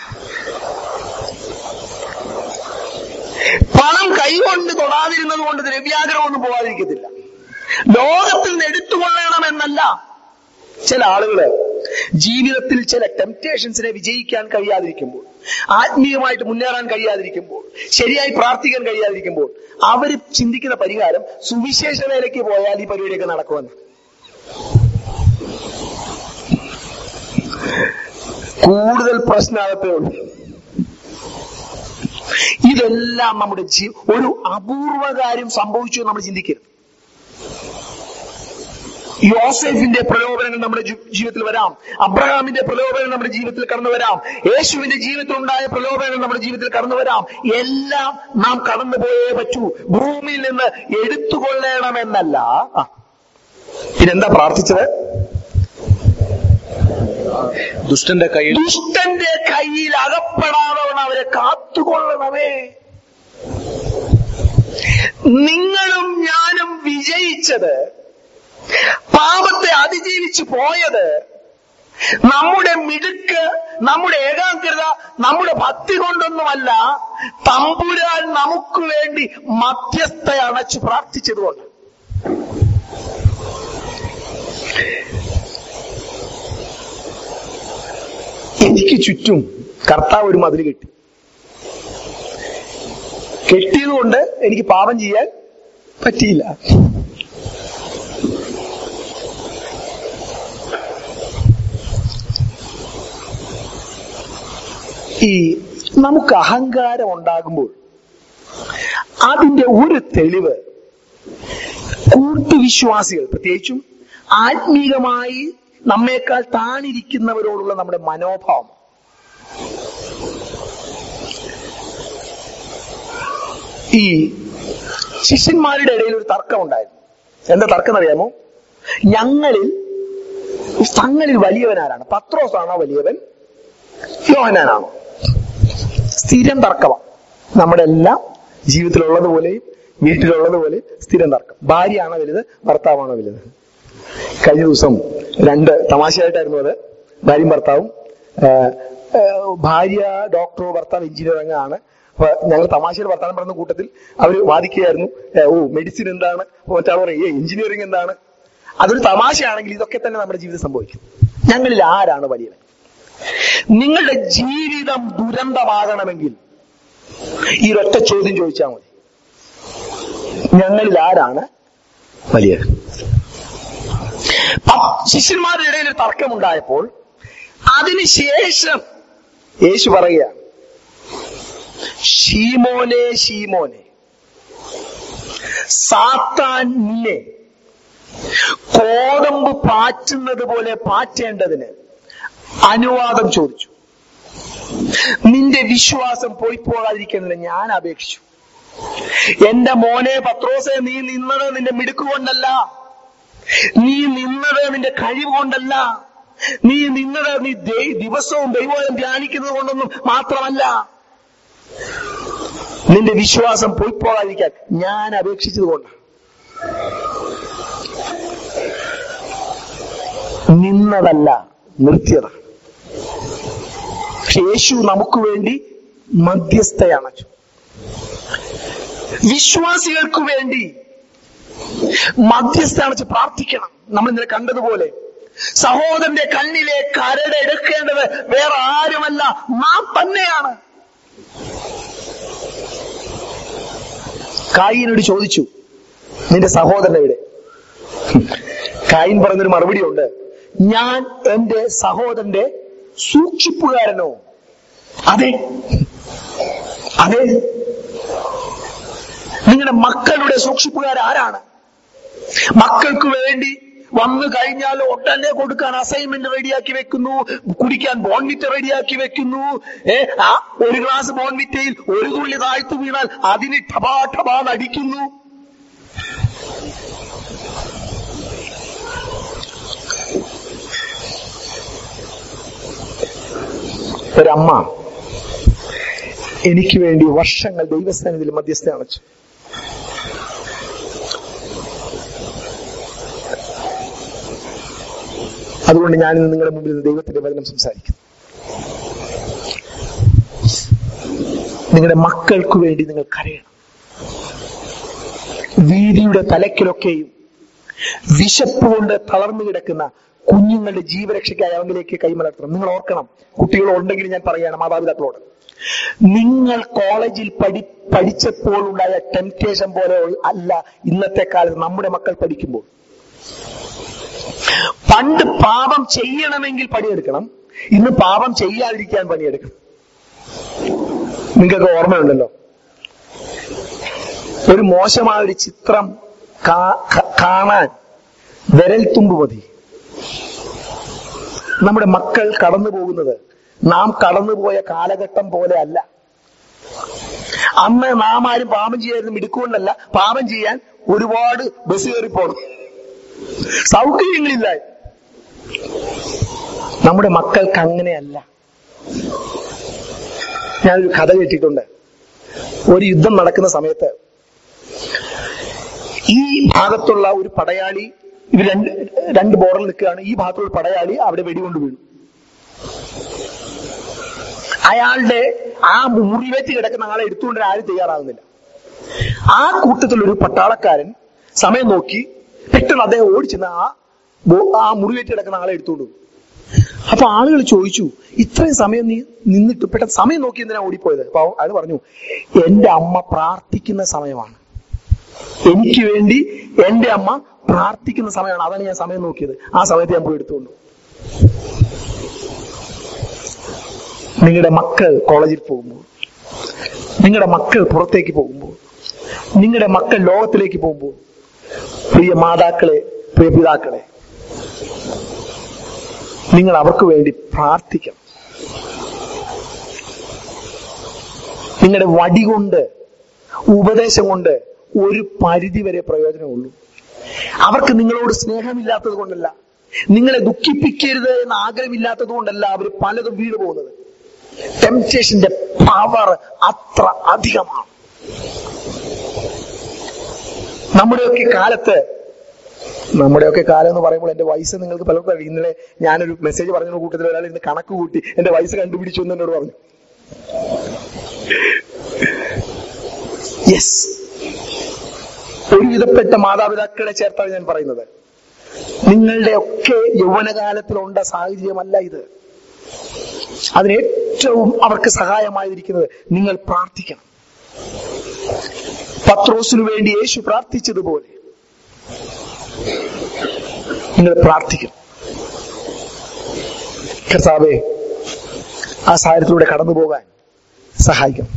പണം കൈകൊണ്ട് തൊടാതിരുന്നത് കൊണ്ട് ദ്രവ്യാഗ്രഹമൊന്നും പോകാതിരിക്കത്തില്ല ലോകത്തിൽ നിന്ന് എടുത്തുകൊള്ളണമെന്നല്ല ചില ആളുകള് ജീവിതത്തിൽ ചില ടെംപ്റ്റേഷൻസിനെ വിജയിക്കാൻ കഴിയാതിരിക്കുമ്പോൾ ആത്മീയമായിട്ട് മുന്നേറാൻ കഴിയാതിരിക്കുമ്പോൾ ശരിയായി പ്രാർത്ഥിക്കാൻ കഴിയാതിരിക്കുമ്പോൾ അവർ ചിന്തിക്കുന്ന പരിഹാരം സുവിശേഷ വേലയ്ക്ക് പോയാൽ ഈ പരിപാടിയൊക്കെ നടക്കുമെന്ന് കൂടുതൽ പ്രശ്നമാകത്തേ ഉള്ളൂ ഇതെല്ലാം നമ്മുടെ ജീ ഒരു അപൂർവ കാര്യം സംഭവിച്ചു എന്ന് നമ്മൾ ചിന്തിക്കരുത് യോസെഫിന്റെ പ്രലോഭനങ്ങൾ നമ്മുടെ ജി- ജീവിതത്തിൽ വരാം അബ്രഹാമിന്റെ പ്രലോഭനങ്ങൾ നമ്മുടെ ജീവിതത്തിൽ കടന്നു വരാം യേശുവിന്റെ ജീവിതത്തിൽ ഉണ്ടായ പ്രലോഭനങ്ങൾ നമ്മുടെ ജീവിതത്തിൽ കടന്നു വരാം എല്ലാം നാം കടന്നുപോയേ പറ്റൂ ഭൂമിയിൽ നിന്ന് എടുത്തുകൊള്ളണമെന്നല്ല ആ. പിന്നെന്താ പ്രാർത്ഥിച്ചത് ദുഷ്ടന്റെ കയ്യിൽ ദുഷ്ടന്റെ കയ്യിൽ അകപ്പെടാതെ വണ്ണം അവരെ കാത്തുകൊള്ളണമേ നിങ്ങളും ഞാനും വിജയിച്ചത് പാപത്തെ അതിജീവിച്ചു പോയത് നമ്മുടെ മിടുക്ക് നമ്മുടെ ഏകാഗ്രത നമ്മുടെ ഭക്തി കൊണ്ടൊന്നുമല്ല തമ്പുരാൻ നമുക്ക് വേണ്ടി മധ്യസ്ഥ അണച്ചു പ്രാർത്ഥിച്ചതുകൊണ്ട് എനിക്ക് ചുറ്റും കർത്താവ് ഒരു മതിൽ കെട്ടി കെട്ടിയതുകൊണ്ട് എനിക്ക് പാപം ചെയ്യാൻ പറ്റിയില്ല ഈ നമുക്ക് അഹങ്കാരം ഉണ്ടാകുമ്പോൾ അതിന്റെ ഒരു തെളിവ് കൂട്ടുവിശ്വാസികൾ പ്രത്യേകിച്ചും ആത്മീകമായി നമ്മേക്കാൾ താണിരിക്കുന്നവരോടുള്ള നമ്മുടെ മനോഭാവം ഈ ശിഷ്യന്മാരുടെ ഇടയിൽ ഒരു തർക്കമുണ്ടായിരുന്നു എന്താ തർക്കം അറിയാമോ ഞങ്ങളിൽ തങ്ങളിൽ വലിയവൻ ആരാണ് പത്രോസാണോ വലിയവൻ യോഹനാനാണോ സ്ഥിരം തർക്കമാണ് നമ്മുടെ എല്ലാം ജീവിതത്തിലുള്ളതുപോലെയും വീട്ടിലുള്ളതുപോലെ സ്ഥിരം തർക്കം ഭാര്യയാണോ വലുത് ഭർത്താവാണോ വലുത് കഴിഞ്ഞ ദിവസം രണ്ട് തമാശയായിട്ടായിരുന്നു അത് ഭാര്യയും ഭർത്താവും ആ, ആ, ഭാര്യ ഡോക്ടറോ ഭർത്താവ് എഞ്ചിനീയറിംഗ് ആണ് അപ്പൊ ഞങ്ങൾ തമാശയിൽ വർത്താനം പറഞ്ഞ കൂട്ടത്തിൽ അവർ വാദിക്കുകയായിരുന്നു ഏ, ഓ മെഡിസിൻ എന്താണ് അപ്പൊ മറ്റാൾ പറയും ഏ എഞ്ചിനീയറിംഗ് എന്താണ് അതൊരു തമാശയാണെങ്കിൽ ഇതൊക്കെ തന്നെ നമ്മുടെ ജീവിതം സംഭവിക്കും ഞങ്ങളിൽ ആരാണ് വലിയവൻ നിങ്ങളുടെ ജീവിതം ദുരന്തമാകണമെങ്കിൽ ഈ ഒറ്റ ചോദ്യം ചോദിച്ചാൽ മതി ഞങ്ങളിൽ ആരാണ് വലിയവൻ പ- ശിഷ്യന്മാരുടെ ഇടയിൽ ഒരു തർക്കമുണ്ടായപ്പോൾ അതിനുശേഷം യേശു പറയുകയാണ് ഷീമോനെ ഷീമോനെ സാത്താൻ നിന്നെ കോതമ്പ് പാറ്റുന്നത് പോലെ പാറ്റേണ്ടതിന് അനുവാദം ചോദിച്ചു നിന്റെ വിശ്വാസം പോയി പോകാതിരിക്കുന്നതിന് ഞാൻ അപേക്ഷിച്ചു എന്റെ മോനെ പത്രോസെ നീ നിന്നത് നിന്റെ മിടുക്കുകൊണ്ടല്ല നീ നിന്നത് നിന്റെ കഴിവ് കൊണ്ടല്ല നീ നിന്നത് നീ ദൈ- ദിവസവും ദൈവം ധ്യാനിക്കുന്നത് കൊണ്ടൊന്നും മാത്രമല്ല നിന്റെ വിശ്വാസം പോയി പോകാതിരിക്കാൻ ഞാൻ അപേക്ഷിച്ചത് കൊണ്ടാണ് നിന്നതല്ല നിർത്തിയതാണ് പക്ഷെ യേശു നമുക്ക് വേണ്ടി മധ്യസ്ഥയാണ് വിശ്വാസികൾക്ക് വേണ്ടി മധ്യസ്ഥാനിച്ച് പ്രാർത്ഥിക്കണം നമ്മൾ ഇന്നലെ കണ്ടതുപോലെ സഹോദരന്റെ കണ്ണിലെ കരട് എടുക്കേണ്ടത് വേറെ ആരുമല്ല നാം തന്നെയാണ് കായിനോട് ചോദിച്ചു നിന്റെ സഹോദരൻ എവിടെ കായിൻ പറഞ്ഞൊരു മറുപടി ഉണ്ട് ഞാൻ എന്റെ സഹോദരന്റെ സൂക്ഷിപ്പുകാരനോ അതെ അതെ നിങ്ങളുടെ മക്കളുടെ സൂക്ഷിപ്പുകാർ ആരാണ് മക്കൾക്ക് വേണ്ടി വന്നു കഴിഞ്ഞാൽ ഉടനെ കൊടുക്കാൻ അസൈൻമെന്റ് റെഡിയാക്കി വെക്കുന്നു കുടിക്കാൻ ബോൺവിറ്റ റെഡിയാക്കി വെക്കുന്നു ഏ ആ ഒരു ഗ്ലാസ് ബോൺവിറ്റയിൽ ഒരു തുള്ളി താഴ്ത്തു വീണാൽ അതിന് ടപാ ടപാ നടിക്കുന്നു ഒരമ്മ എനിക്ക് വേണ്ടി വർഷങ്ങൾ ദൈവസ്ഥാനത്തിൽ മധ്യസ്ഥ അണച്ചു അതുകൊണ്ട് ഞാനിന്ന് നിങ്ങളുടെ മുമ്പിൽ നിന്ന് ദൈവത്തിന്റെ വചനം സംസാരിക്കുന്നു നിങ്ങളുടെ മക്കൾക്ക് വേണ്ടി നിങ്ങൾ കരയണം വീതിയുടെ തലക്കിലൊക്കെയും വിശപ്പ് കൊണ്ട് തളർന്നു കിടക്കുന്ന കുഞ്ഞുങ്ങളുടെ ജീവരക്ഷയ്ക്കായി അവങ്കിലേക്ക് കൈമലർത്തണം നിങ്ങൾ ഓർക്കണം കുട്ടികൾ ഉണ്ടെങ്കിൽ ഞാൻ പറയുകയാണ് മാതാപിതാക്കളോട് നിങ്ങൾ കോളേജിൽ പഠി പഠിച്ചപ്പോൾ ഉണ്ടായ ടെംപ്റ്റേഷൻ പോലെ അല്ല ഇന്നത്തെ കാലത്ത് നമ്മുടെ മക്കൾ പഠിക്കുമ്പോൾ പണ്ട് പാപം ചെയ്യണമെങ്കിൽ പണിയെടുക്കണം ഇന്ന് പാപം ചെയ്യാതിരിക്കാൻ പണിയെടുക്കണം നിങ്ങൾക്ക് ഓർമ്മയുണ്ടല്ലോ ഒരു മോശമായ ഒരു ചിത്രം കാ- ക- കാണാൻ വിരൽ തുമ്പ് മതി നമ്മുടെ മക്കൾ കടന്നു പോകുന്നത് നാം കടന്നുപോയ കാലഘട്ടം പോലെ അല്ല അന്ന് നാം ആരും പാപം ചെയ്യായിരുന്നു മിടുക്കൊണ്ടല്ല പാപം ചെയ്യാൻ ഒരുപാട് ബസ് കയറി പോകണം സൗകര്യങ്ങളില്ല നമ്മുടെ മക്കൾക്ക് അങ്ങനെയല്ല ഞാനൊരു കഥ കേട്ടിട്ടുണ്ട് ഒരു യുദ്ധം നടക്കുന്ന സമയത്ത് ഈ ഭാഗത്തുള്ള ഒരു പടയാളി ഇവർ രണ്ട് രണ്ട് ബോർഡറിൽ നിൽക്കുകയാണ് ഈ ഭാഗത്തുള്ള ഒരു പടയാളി അവിടെ വെടികൊണ്ട് വീണു അയാളുടെ ആ മുറിവേറ്റ് കിടക്കുന്ന ആളെ എടുത്തുകൊണ്ട് ആരും തയ്യാറാകുന്നില്ല ആ കൂട്ടത്തിൽ ഒരു പട്ടാളക്കാരൻ സമയം നോക്കി പെട്ടെന്ന് അദ്ദേഹം ഓടിച്ചെന്ന് ആ ബോ- ആ മുറിവേറ്റ് കിടക്കുന്ന ആളെ എടുത്തുകൊണ്ട് പോകും അപ്പൊ ആളുകൾ ചോദിച്ചു ഇത്രയും സമയം നീ നിന്നിട്ട് പെട്ടെന്ന് സമയം നോക്കി എന്തിനാ ഓടിപ്പോയത് അപ്പൊ അയാൾ പറഞ്ഞു എന്റെ അമ്മ പ്രാർത്ഥിക്കുന്ന സമയമാണ് എനിക്ക് വേണ്ടി എന്റെ അമ്മ പ്രാർത്ഥിക്കുന്ന സമയമാണ് അതാണ് ഞാൻ സമയം നോക്കിയത് ആ സമയത്ത് ഞാൻ പോയി എടുത്തുകൊണ്ട് പോകും. നിങ്ങളുടെ മക്കൾ കോളേജിൽ പോകുമ്പോൾ നിങ്ങളുടെ മക്കൾ പുറത്തേക്ക് പോകുമ്പോൾ നിങ്ങളുടെ മക്കൾ ലോകത്തിലേക്ക് പോകുമ്പോൾ പ്രിയ മാതാക്കളെ പ്രിയ പിതാക്കളെ നിങ്ങൾ അവർക്ക് വേണ്ടി പ്രാർത്ഥിക്കണം നിങ്ങളുടെ വടി കൊണ്ട് ഉപദേശം കൊണ്ട് ഒരു പരിധി വരെ പ്രയോജനമുള്ളൂ അവർക്ക് നിങ്ങളോട് സ്നേഹമില്ലാത്തത് കൊണ്ടല്ല നിങ്ങളെ ദുഃഖിപ്പിക്കരുത് എന്ന ആഗ്രഹമില്ലാത്തത് കൊണ്ടല്ല അവർ പലതും വീണു പോകുന്നത് ടെംപ്റ്റേഷന്റെ പവർ അത്ര അധികമാണ് നമ്മുടെയൊക്കെ കാലത്ത് നമ്മുടെയൊക്കെ കാലം എന്ന് പറയുമ്പോൾ എന്റെ വയസ്സ് നിങ്ങൾക്ക് പലർക്കും അറിയാം ഇന്നലെ ഞാനൊരു മെസ്സേജ് പറഞ്ഞ കൂട്ടത്തിൽ ഒരാൾ ഇന്ന് കണക്ക് കൂട്ടി എന്റെ വയസ്സ് കണ്ടുപിടിച്ചു എന്ന് എന്നോട് പറഞ്ഞു യെസ് ഒരുവിധപ്പെട്ട മാതാപിതാക്കളെ ചേർത്താണ് ഞാൻ പറയുന്നത് നിങ്ങളുടെ ഒക്കെ യൗവനകാലത്തിലുണ്ട സാഹചര്യമല്ല ഇത് അതിന് ഏറ്റവും അവർക്ക് സഹായമായിരിക്കുന്നത് നിങ്ങൾ പ്രാർത്ഥിക്കണം പത്രോസിനു വേണ്ടി യേശു പ്രാർത്ഥിച്ചതുപോലെ നിങ്ങൾ പ്രാർത്ഥിക്കണം കർത്താവെ ആ സാഹചര്യത്തിലൂടെ കടന്നു പോകാൻ സഹായിക്കണം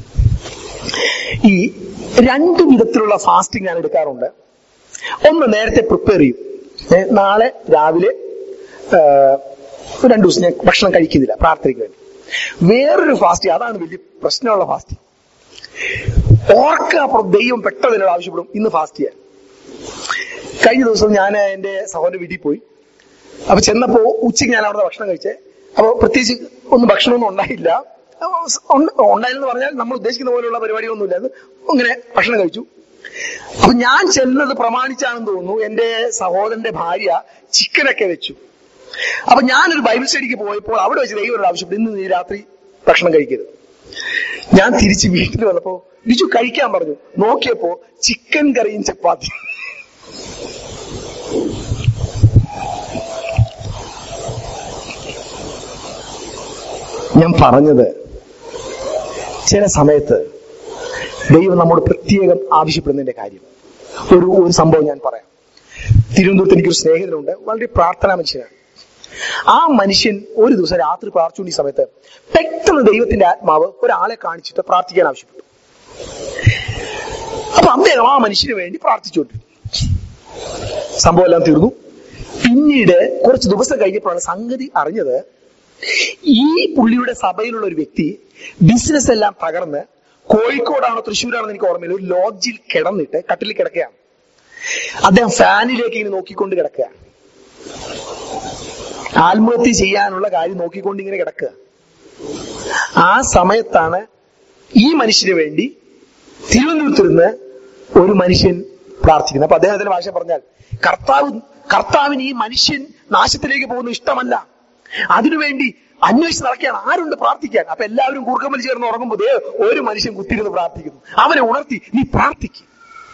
ഈ രണ്ട് വിധത്തിലുള്ള ഫാസ്റ്റിംഗ് ഞാൻ എടുക്കാറുണ്ട് ഒന്ന് നേരത്തെ പ്രിപ്പയർ ചെയ്യും ഏ, നാളെ രാവിലെ ആ, ഒരു രണ്ടു ദിവസം ഞാൻ ഭക്ഷണം കഴിക്കുന്നില്ല പ്രാർത്ഥനയ്ക്ക് വേണ്ടി വേറൊരു ഫാസ്റ്റ് അതാണ് വലിയ പ്രശ്നമുള്ള ഫാസ്റ്റ് ഓർക്ക അപ്പുറം ദൈവം പെട്ടെന്ന് എന്നോട് ആവശ്യപ്പെടും ഇന്ന് ഫാസ്റ്റ് ചെയ്യാൻ കഴിഞ്ഞ ദിവസം ഞാൻ എന്റെ സഹോദരന്റെ വീട്ടിൽ പോയി അപ്പൊ ചെന്നപ്പോ ഉച്ചയ്ക്ക് ഞാൻ അവിടെ ഭക്ഷണം കഴിച്ചേ അപ്പൊ പ്രത്യേകിച്ച് ഒന്നും ഭക്ഷണമൊന്നും ഉണ്ടായില്ല അപ്പൊ സ് ഉണ്ട്- ഉണ്ടായില്ലെന്ന് പറഞ്ഞാൽ നമ്മൾ ഉദ്ദേശിക്കുന്ന പോലെയുള്ള പരിപാടികളൊന്നുമില്ല അത് ഇങ്ങനെ ഭക്ഷണം കഴിച്ചു അപ്പൊ ഞാൻ ചെന്നത് പ്രമാണിച്ചാണെന്ന് തോന്നുന്നു എന്റെ സഹോദരന്റെ ഭാര്യ ചിക്കനൊക്കെ വെച്ചു അപ്പൊ ഞാനൊരു ബൈബിൾ സ്റ്റഡിക്ക് പോയപ്പോൾ അവിടെ വെച്ച് ദൈവം ആവശ്യപ്പെട്ടു ഇന്ന് നീ രാത്രി ഭക്ഷണം കഴിക്കരുത് ഞാൻ തിരിച്ച് വീട്ടിൽ വന്നപ്പോ ബിജു കഴിക്കാൻ പറഞ്ഞു നോക്കിയപ്പോ ചിക്കൻ കറിയും ചപ്പാത്തി ഞാൻ പറഞ്ഞത് ചില സമയത്ത് ദൈവം നമ്മോട് പ്രത്യേകം ആവശ്യപ്പെടുന്നതിന്റെ കാര്യം ഒരു ഒരു സംഭവം ഞാൻ പറയാം തിരുവനന്തപുരത്ത് എനിക്കൊരു സ്നേഹിതനുണ്ട് വളരെ പ്രാർത്ഥനാ മനുഷ്യനാണ് ആ മനുഷ്യൻ ഒരു ദിവസം രാത്രി പ്രാർത്ഥിച്ചുകൊണ്ട് ഈ സമയത്ത് പെട്ടെന്ന് ദൈവത്തിന്റെ ആത്മാവ് ഒരാളെ കാണിച്ചിട്ട് പ്രാർത്ഥിക്കാൻ ആവശ്യപ്പെട്ടു അപ്പൊ അദ്ദേഹം ആ മനുഷ്യന് വേണ്ടി പ്രാർത്ഥിച്ചുകൊണ്ടിരുന്നു സംഭവം എല്ലാം തീർന്നു പിന്നീട് കുറച്ച് ദിവസം കഴിഞ്ഞപ്പോഴാണ് സംഗതി അറിഞ്ഞത് ഈ പുള്ളിയുടെ സഭയിലുള്ള ഒരു വ്യക്തി ബിസിനസ് എല്ലാം തകർന്ന് കോഴിക്കോടാണോ തൃശ്ശൂരാണോ എനിക്ക് ഓർമ്മയില്ല ഒരു ലോഡ്ജിൽ കിടന്നിട്ട് കട്ടിൽ കിടക്കുകയാണ് അദ്ദേഹം ഫാനിലേക്ക് ഇങ്ങനെ നോക്കിക്കൊണ്ട് കിടക്കുകയാണ് ആത്മഹത്യ ചെയ്യാനുള്ള കാര്യം നോക്കിക്കൊണ്ട് ഇങ്ങനെ കിടക്കുക ആ സമയത്താണ് ഈ മനുഷ്യന് വേണ്ടി തിരുവനന്തപുരത്തിരുന്ന് ഒരു മനുഷ്യൻ പ്രാർത്ഥിക്കുന്നത് അപ്പൊ അദ്ദേഹത്തിന്റെ ഭാഷ പറഞ്ഞാൽ കർത്താവ് കർത്താവിന് ഈ മനുഷ്യൻ നാശത്തിലേക്ക് പോകുന്ന ഇഷ്ടമല്ല അതിനുവേണ്ടി അന്വേഷിച്ച് നടക്കുകയാണ് ആരുണ്ട് പ്രാർത്ഥിക്കാൻ അപ്പൊ എല്ലാവരും കൂർക്കമ്മൽ ചേർന്ന് ഉറങ്ങുമ്പോൾ ദേ ഒരു മനുഷ്യൻ കുത്തിരുന്ന് പ്രാർത്ഥിക്കുന്നു അവനെ ഉണർത്തി നീ പ്രാർത്ഥിക്കും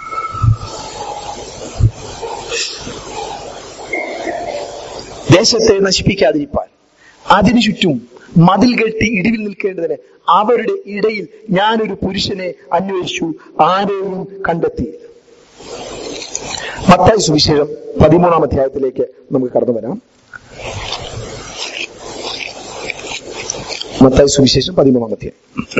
ദേശത്തെ നശിപ്പിക്കാതിരിപ്പാൻ അതിനു ചുറ്റും മതിൽ കെട്ടി ഇടിവിൽ നിൽക്കേണ്ടതിന് അവരുടെ ഇടയിൽ ഞാനൊരു പുരുഷനെ അന്വേഷിച്ചു ആരെയും കണ്ടെത്തിയില്ല മത്തായി സുവിശേഷം പതിമൂന്നാം അധ്യായത്തിലേക്ക് നമുക്ക് കടന്നു വരാം മത്തായി സുവിശേഷം പതിമൂന്നാം അധ്യായം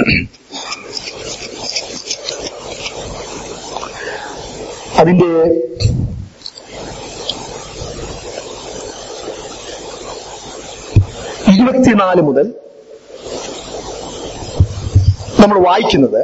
അതിന്റെ ഇരുപത്തിനാല് മുതൽ നമ്മൾ വായിക്കുന്നത്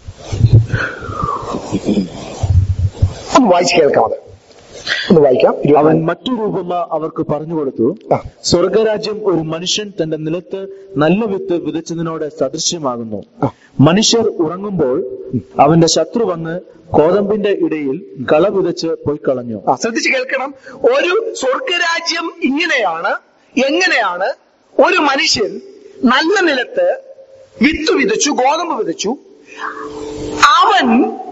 ഒന്ന് വായിച്ച് കേൾക്കാം അത് ഒന്ന് വായിക്കാം അവൻ ഇരുപത്തിനാല്. മറ്റൊരു ഉപമ അവർക്ക് പറഞ്ഞു കൊടുത്തു ആ. സ്വർഗരാജ്യം ഒരു മനുഷ്യൻ തന്റെ നിലത്ത് നല്ല വിത്ത് വിതച്ചതിനോട് സദൃശ്യമാകുന്നു ആ. മനുഷ്യർ ഉറങ്ങുമ്പോൾ അവന്റെ ശത്രു വന്ന് കോതമ്പിന്റെ ഇടയിൽ കള വിതച്ച് പോയി കളഞ്ഞു ആ, ശ്രദ്ധിച്ച് കേൾക്കണം ഒരു സ്വർഗരാജ്യം ഇങ്ങനെയാണ് എങ്ങനെയാണ് ഒരു മനുഷ്യൻ നല്ല നിലത്ത് വിത്ത് വിതച്ചു ഗോതമ്പ് വിതച്ചു അവൻ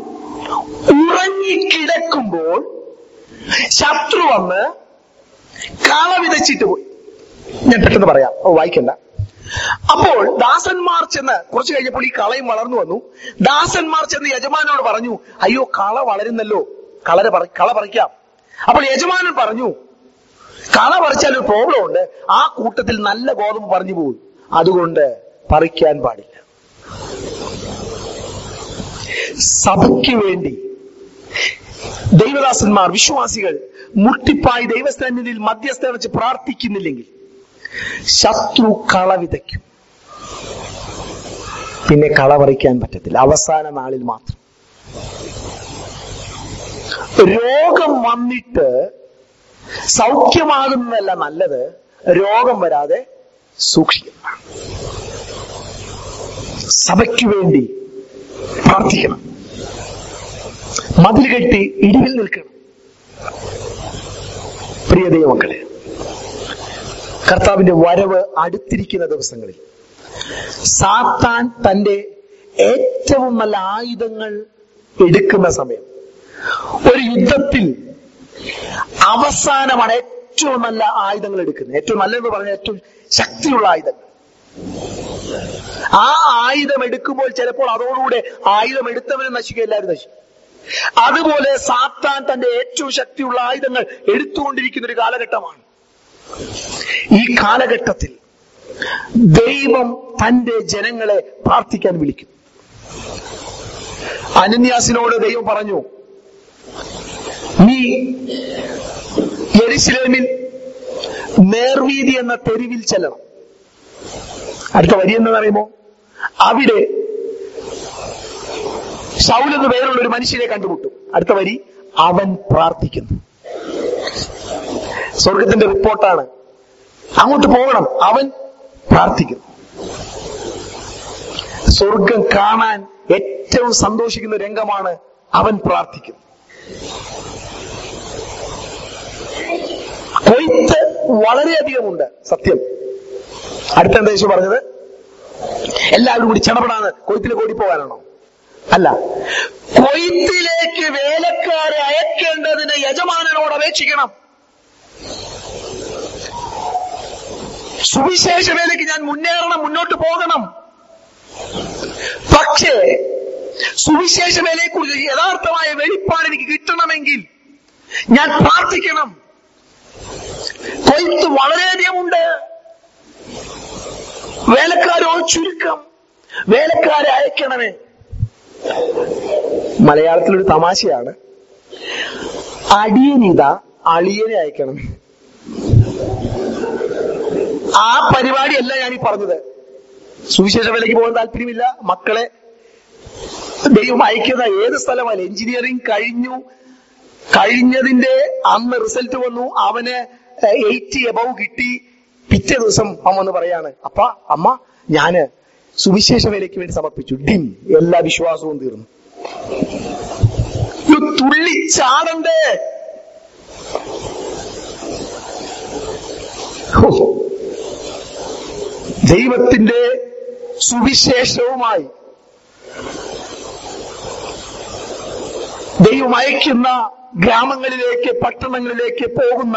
ഉറങ്ങിക്കിടക്കുമ്പോൾ ശത്രു വന്ന് കള വിതച്ചിട്ട് പോയി ഞാൻ പെട്ടെന്ന് പറയാം ഓ വായിക്കണ്ട അപ്പോൾ ദാസന്മാർ ചെന്ന് കുറച്ചു കഴിഞ്ഞപ്പോൾ ഈ കളയും വളർന്നു വന്നു ദാസന്മാർ ചെന്ന് യജമാനോട് പറഞ്ഞു അയ്യോ കള വളരുന്നല്ലോ കളര പറി- കള പറിക്കാം അപ്പോൾ യജമാനൻ പറഞ്ഞു കള പറിച്ചാൽ ഒരു പ്രോബ്ലം ഉണ്ട് ആ കൂട്ടത്തിൽ നല്ല ഗോതമ്പ് പറഞ്ഞു പോകും അതുകൊണ്ട് പറിക്കാൻ പാടില്ല സഭയ്ക്ക് വേണ്ടി ദൈവദാസന്മാർ വിശ്വാസികൾ മുട്ടിപ്പായി ദൈവസ്ഥാനിൽ മധ്യസ്ഥ വെച്ച് പ്രാർത്ഥിക്കുന്നില്ലെങ്കിൽ ശത്രു കള വിതയ്ക്കും പിന്നെ കള പറിക്കാൻ പറ്റത്തില്ല അവസാന നാളിൽ മാത്രം രോഗം വന്നിട്ട് സൗഖ്യമാകുന്നതല്ല നല്ലത് രോഗം വരാതെ സൂക്ഷിക്കണം സഭയ്ക്ക് വേണ്ടി പ്രാർത്ഥിക്കണം മതിൽ കെട്ടി ഇടിവിൽ നിൽക്കണം പ്രിയ ദൈവമക്കളെ കർത്താവിന്റെ വരവ് അടുത്തിരിക്കുന്ന ദിവസങ്ങളിൽ സാത്താൻ തന്റെ ഏറ്റവും നല്ല ആയുധങ്ങൾ എടുക്കുന്ന സമയം ഒരു യുദ്ധത്തിൽ അവസാനമാണ് ഏറ്റവും നല്ല ആയുധങ്ങൾ എടുക്കുന്നത് ഏറ്റവും നല്ലതെന്ന് പറഞ്ഞാൽ ഏറ്റവും ശക്തിയുള്ള ആയുധങ്ങൾ ആ ആയുധം എടുക്കുമ്പോൾ ചിലപ്പോൾ അതോടുകൂടെ ആയുധം എടുത്തവരും നശിക്കും എല്ലാവരും നശിക്കും അതുപോലെ സാത്താൻ തന്റെ ഏറ്റവും ശക്തിയുള്ള ആയുധങ്ങൾ എടുത്തുകൊണ്ടിരിക്കുന്ന ഒരു കാലഘട്ടമാണ് ഈ കാലഘട്ടത്തിൽ ദൈവം തന്റെ ജനങ്ങളെ പ്രാർത്ഥിക്കാൻ വിളിക്കും അനന്യാസിനോട് ദൈവം പറഞ്ഞു നീ യെരുശലേമിൽ നേർവീതി എന്ന തെരുവിൽ ചെല്ലണം അടുത്ത വരി എന്ന് പറയുമ്പോ അവിടെ ശൗൽ എന്ന് പേരുള്ള ഒരു മനുഷ്യനെ കണ്ടുമുട്ടും അടുത്ത വരി അവൻ പ്രാർത്ഥിക്കുന്നു സ്വർഗത്തിന്റെ റിപ്പോർട്ടാണ് അങ്ങോട്ട് പോകണം അവൻ പ്രാർത്ഥിക്കുന്നു സ്വർഗം കാണാൻ ഏറ്റവും സന്തോഷിക്കുന്ന രംഗമാണ് അവൻ പ്രാർത്ഥിക്കുന്നു കൊയ്ത്ത് വളരെയധികമുണ്ട് സത്യം അടുത്ത എന്താ യേശു പറഞ്ഞത് എല്ലാവരും കൂടി ചടപടാന്ന് കൊയ്ത്തിലേക്ക് ഓടിപ്പോകാനാണോ അല്ല കൊയ്ത്തിലേക്ക് വേലക്കാരെ അയക്കേണ്ടതിന് യജമാനനോട് അപേക്ഷിക്കണം സുവിശേഷ വേലയ്ക്ക് ഞാൻ മുന്നേറണം മുന്നോട്ട് പോകണം പക്ഷേ സുവിശേഷ വേലയെക്കുറിച്ച് യഥാർത്ഥമായ വെളിപ്പാട് എനിക്ക് കിട്ടണമെങ്കിൽ ഞാൻ പ്രാർത്ഥിക്കണം കൊയ്ത്ത് വളരെയധികമുണ്ട് വേലക്കാരോ ചുരുക്കം വേലക്കാരെ അയക്കണമേ മലയാളത്തിലൊരു തമാശയാണ് അടിയനിത അളിയനെ അയക്കണം ആ പരിപാടിയല്ല ഞാൻ ഈ പറഞ്ഞത് സുവിശേഷ വേലയ്ക്ക് പോകാൻ താല്പര്യമില്ല മക്കളെ ദൈവം അയക്കുന്ന ഏത് സ്ഥലമല്ല എഞ്ചിനീയറിംഗ് കഴിഞ്ഞു കഴിഞ്ഞതിന്റെ അന്ന് റിസൾട്ട് വന്നു അവന് എയ്റ്റി എബവ് കിട്ടി പിറ്റേ ദിവസം അവൻ വന്ന് പറയാണ് അപ്പ അമ്മ ഞാന് സുവിശേഷ വേലയ്ക്ക് വേണ്ടി സമർപ്പിച്ചു ഡിം എല്ലാ വിശ്വാസവും തീർന്നു ഒരു തുള്ളി ചാടണ്ടേ ഹോ. ദൈവത്തിന്റെ സുവിശേഷവുമായി ദൈവം അയക്കുന്ന ഗ്രാമങ്ങളിലേക്ക് പട്ടണങ്ങളിലേക്ക് പോകുന്ന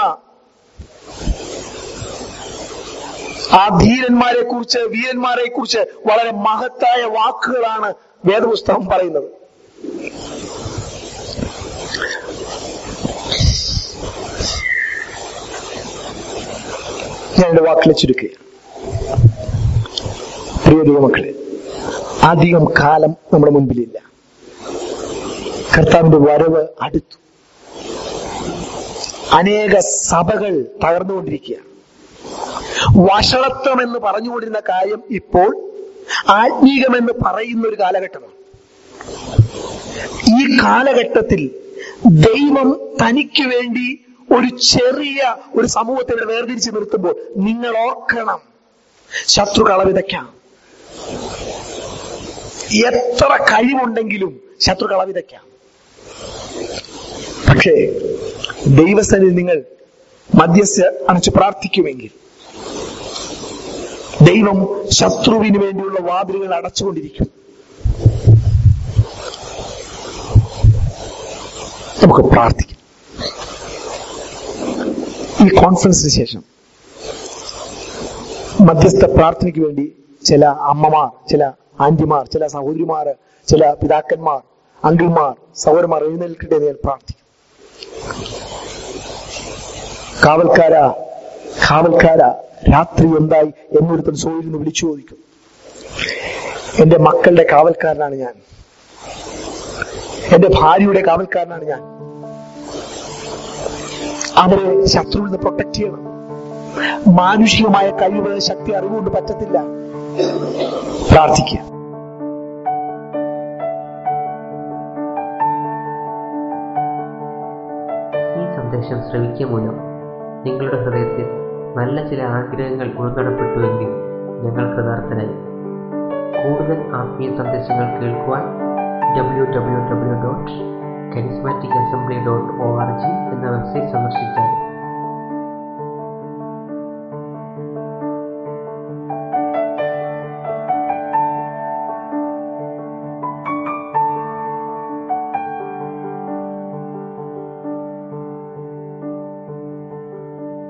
ആ ധീരന്മാരെ കുറിച്ച് വീരന്മാരെ കുറിച്ച് വളരെ മഹത്തായ വാക്കുകളാണ് വേദപുസ്തകം പറയുന്നത് ഞാൻ എന്റെ വാക്കിലെ ചുരുക്കുക പ്രിയ ദൈവമക്കളെ അധികം കാലം നമ്മുടെ മുൻപിലില്ല കർത്താവിന്റെ വരവ് അടുത്തു അനേക സഭകൾ തകർന്നുകൊണ്ടിരിക്കുകയാണ് വഷളത്വം എന്ന് പറഞ്ഞുകൊണ്ടിരുന്ന കാര്യം ഇപ്പോൾ ആത്മീകമെന്ന് പറയുന്ന ഒരു കാലഘട്ടമാണ് ഈ കാലഘട്ടത്തിൽ ദൈവം തനിക്ക് വേണ്ടി ഒരു ചെറിയ ഒരു സമൂഹത്തെ ഇവിടെ വേർതിരിച്ച് നിർത്തുമ്പോൾ നിങ്ങൾ ഓർക്കണം ശത്രു കളവിതയ്ക്കാം എത്ര കഴിവുണ്ടെങ്കിലും ശത്രു കളവിതയ്ക്കാം പക്ഷേ ദൈവസ്ഥനിൽ നിങ്ങൾ മധ്യസ്ഥ അണച്ച് പ്രാർത്ഥിക്കുമെങ്കിൽ ദൈവം ശത്രുവിന് വേണ്ടിയുള്ള വാതിലുകൾ അടച്ചുകൊണ്ടിരിക്കും നമുക്ക് പ്രാർത്ഥിക്കാം ഈ കോൺഫറൻസിന് ശേഷം മധ്യസ്ഥ പ്രാർത്ഥനയ്ക്ക് വേണ്ടി ചില അമ്മമാർ ചില ആന്റിമാർ ചില സഹോദരിമാർ ചില പിതാക്കന്മാർ അങ്കിൾമാർ സഹോദരന്മാർ എഴുന്നേൽക്കട്ടെ എന്ന് ഞാൻ പ്രാർത്ഥിക്കും കാവൽക്കാര കാവൽക്കാര രാത്രി എന്തായി എന്നൊരുത്തൻ സോയിൽ നിന്ന് വിളിച്ചു ചോദിക്കും എന്റെ മക്കളുടെ കാവൽക്കാരനാണ് ഞാൻ എന്റെ ഭാര്യയുടെ കാവൽക്കാരനാണ് ഞാൻ അവരെ ശത്രുവിൽ നിന്ന് പ്രൊട്ടക്ട് ചെയ്യണം മാനുഷികമായ കഴിവ് ശക്തി അറിവുകൊണ്ട് പറ്റത്തില്ല പ്രാർത്ഥിക്കുക ഈ സന്ദേശം ശ്രവിക്കുക മൂലം നിങ്ങളുടെ ഹൃദയത്തിൽ നല്ല ചില ആഗ്രഹങ്ങൾ ഉൾനടപ്പെട്ടുവെങ്കിൽ ഞങ്ങൾ കൃതാർത്ഥനായി കൂടുതൽ ആത്മീയ സന്ദേശങ്ങൾ കേൾക്കുവാൻ W W W dot charismatic assembly dot O R G എന്ന വെബ്സൈറ്റ് സന്ദർശിച്ചാൽ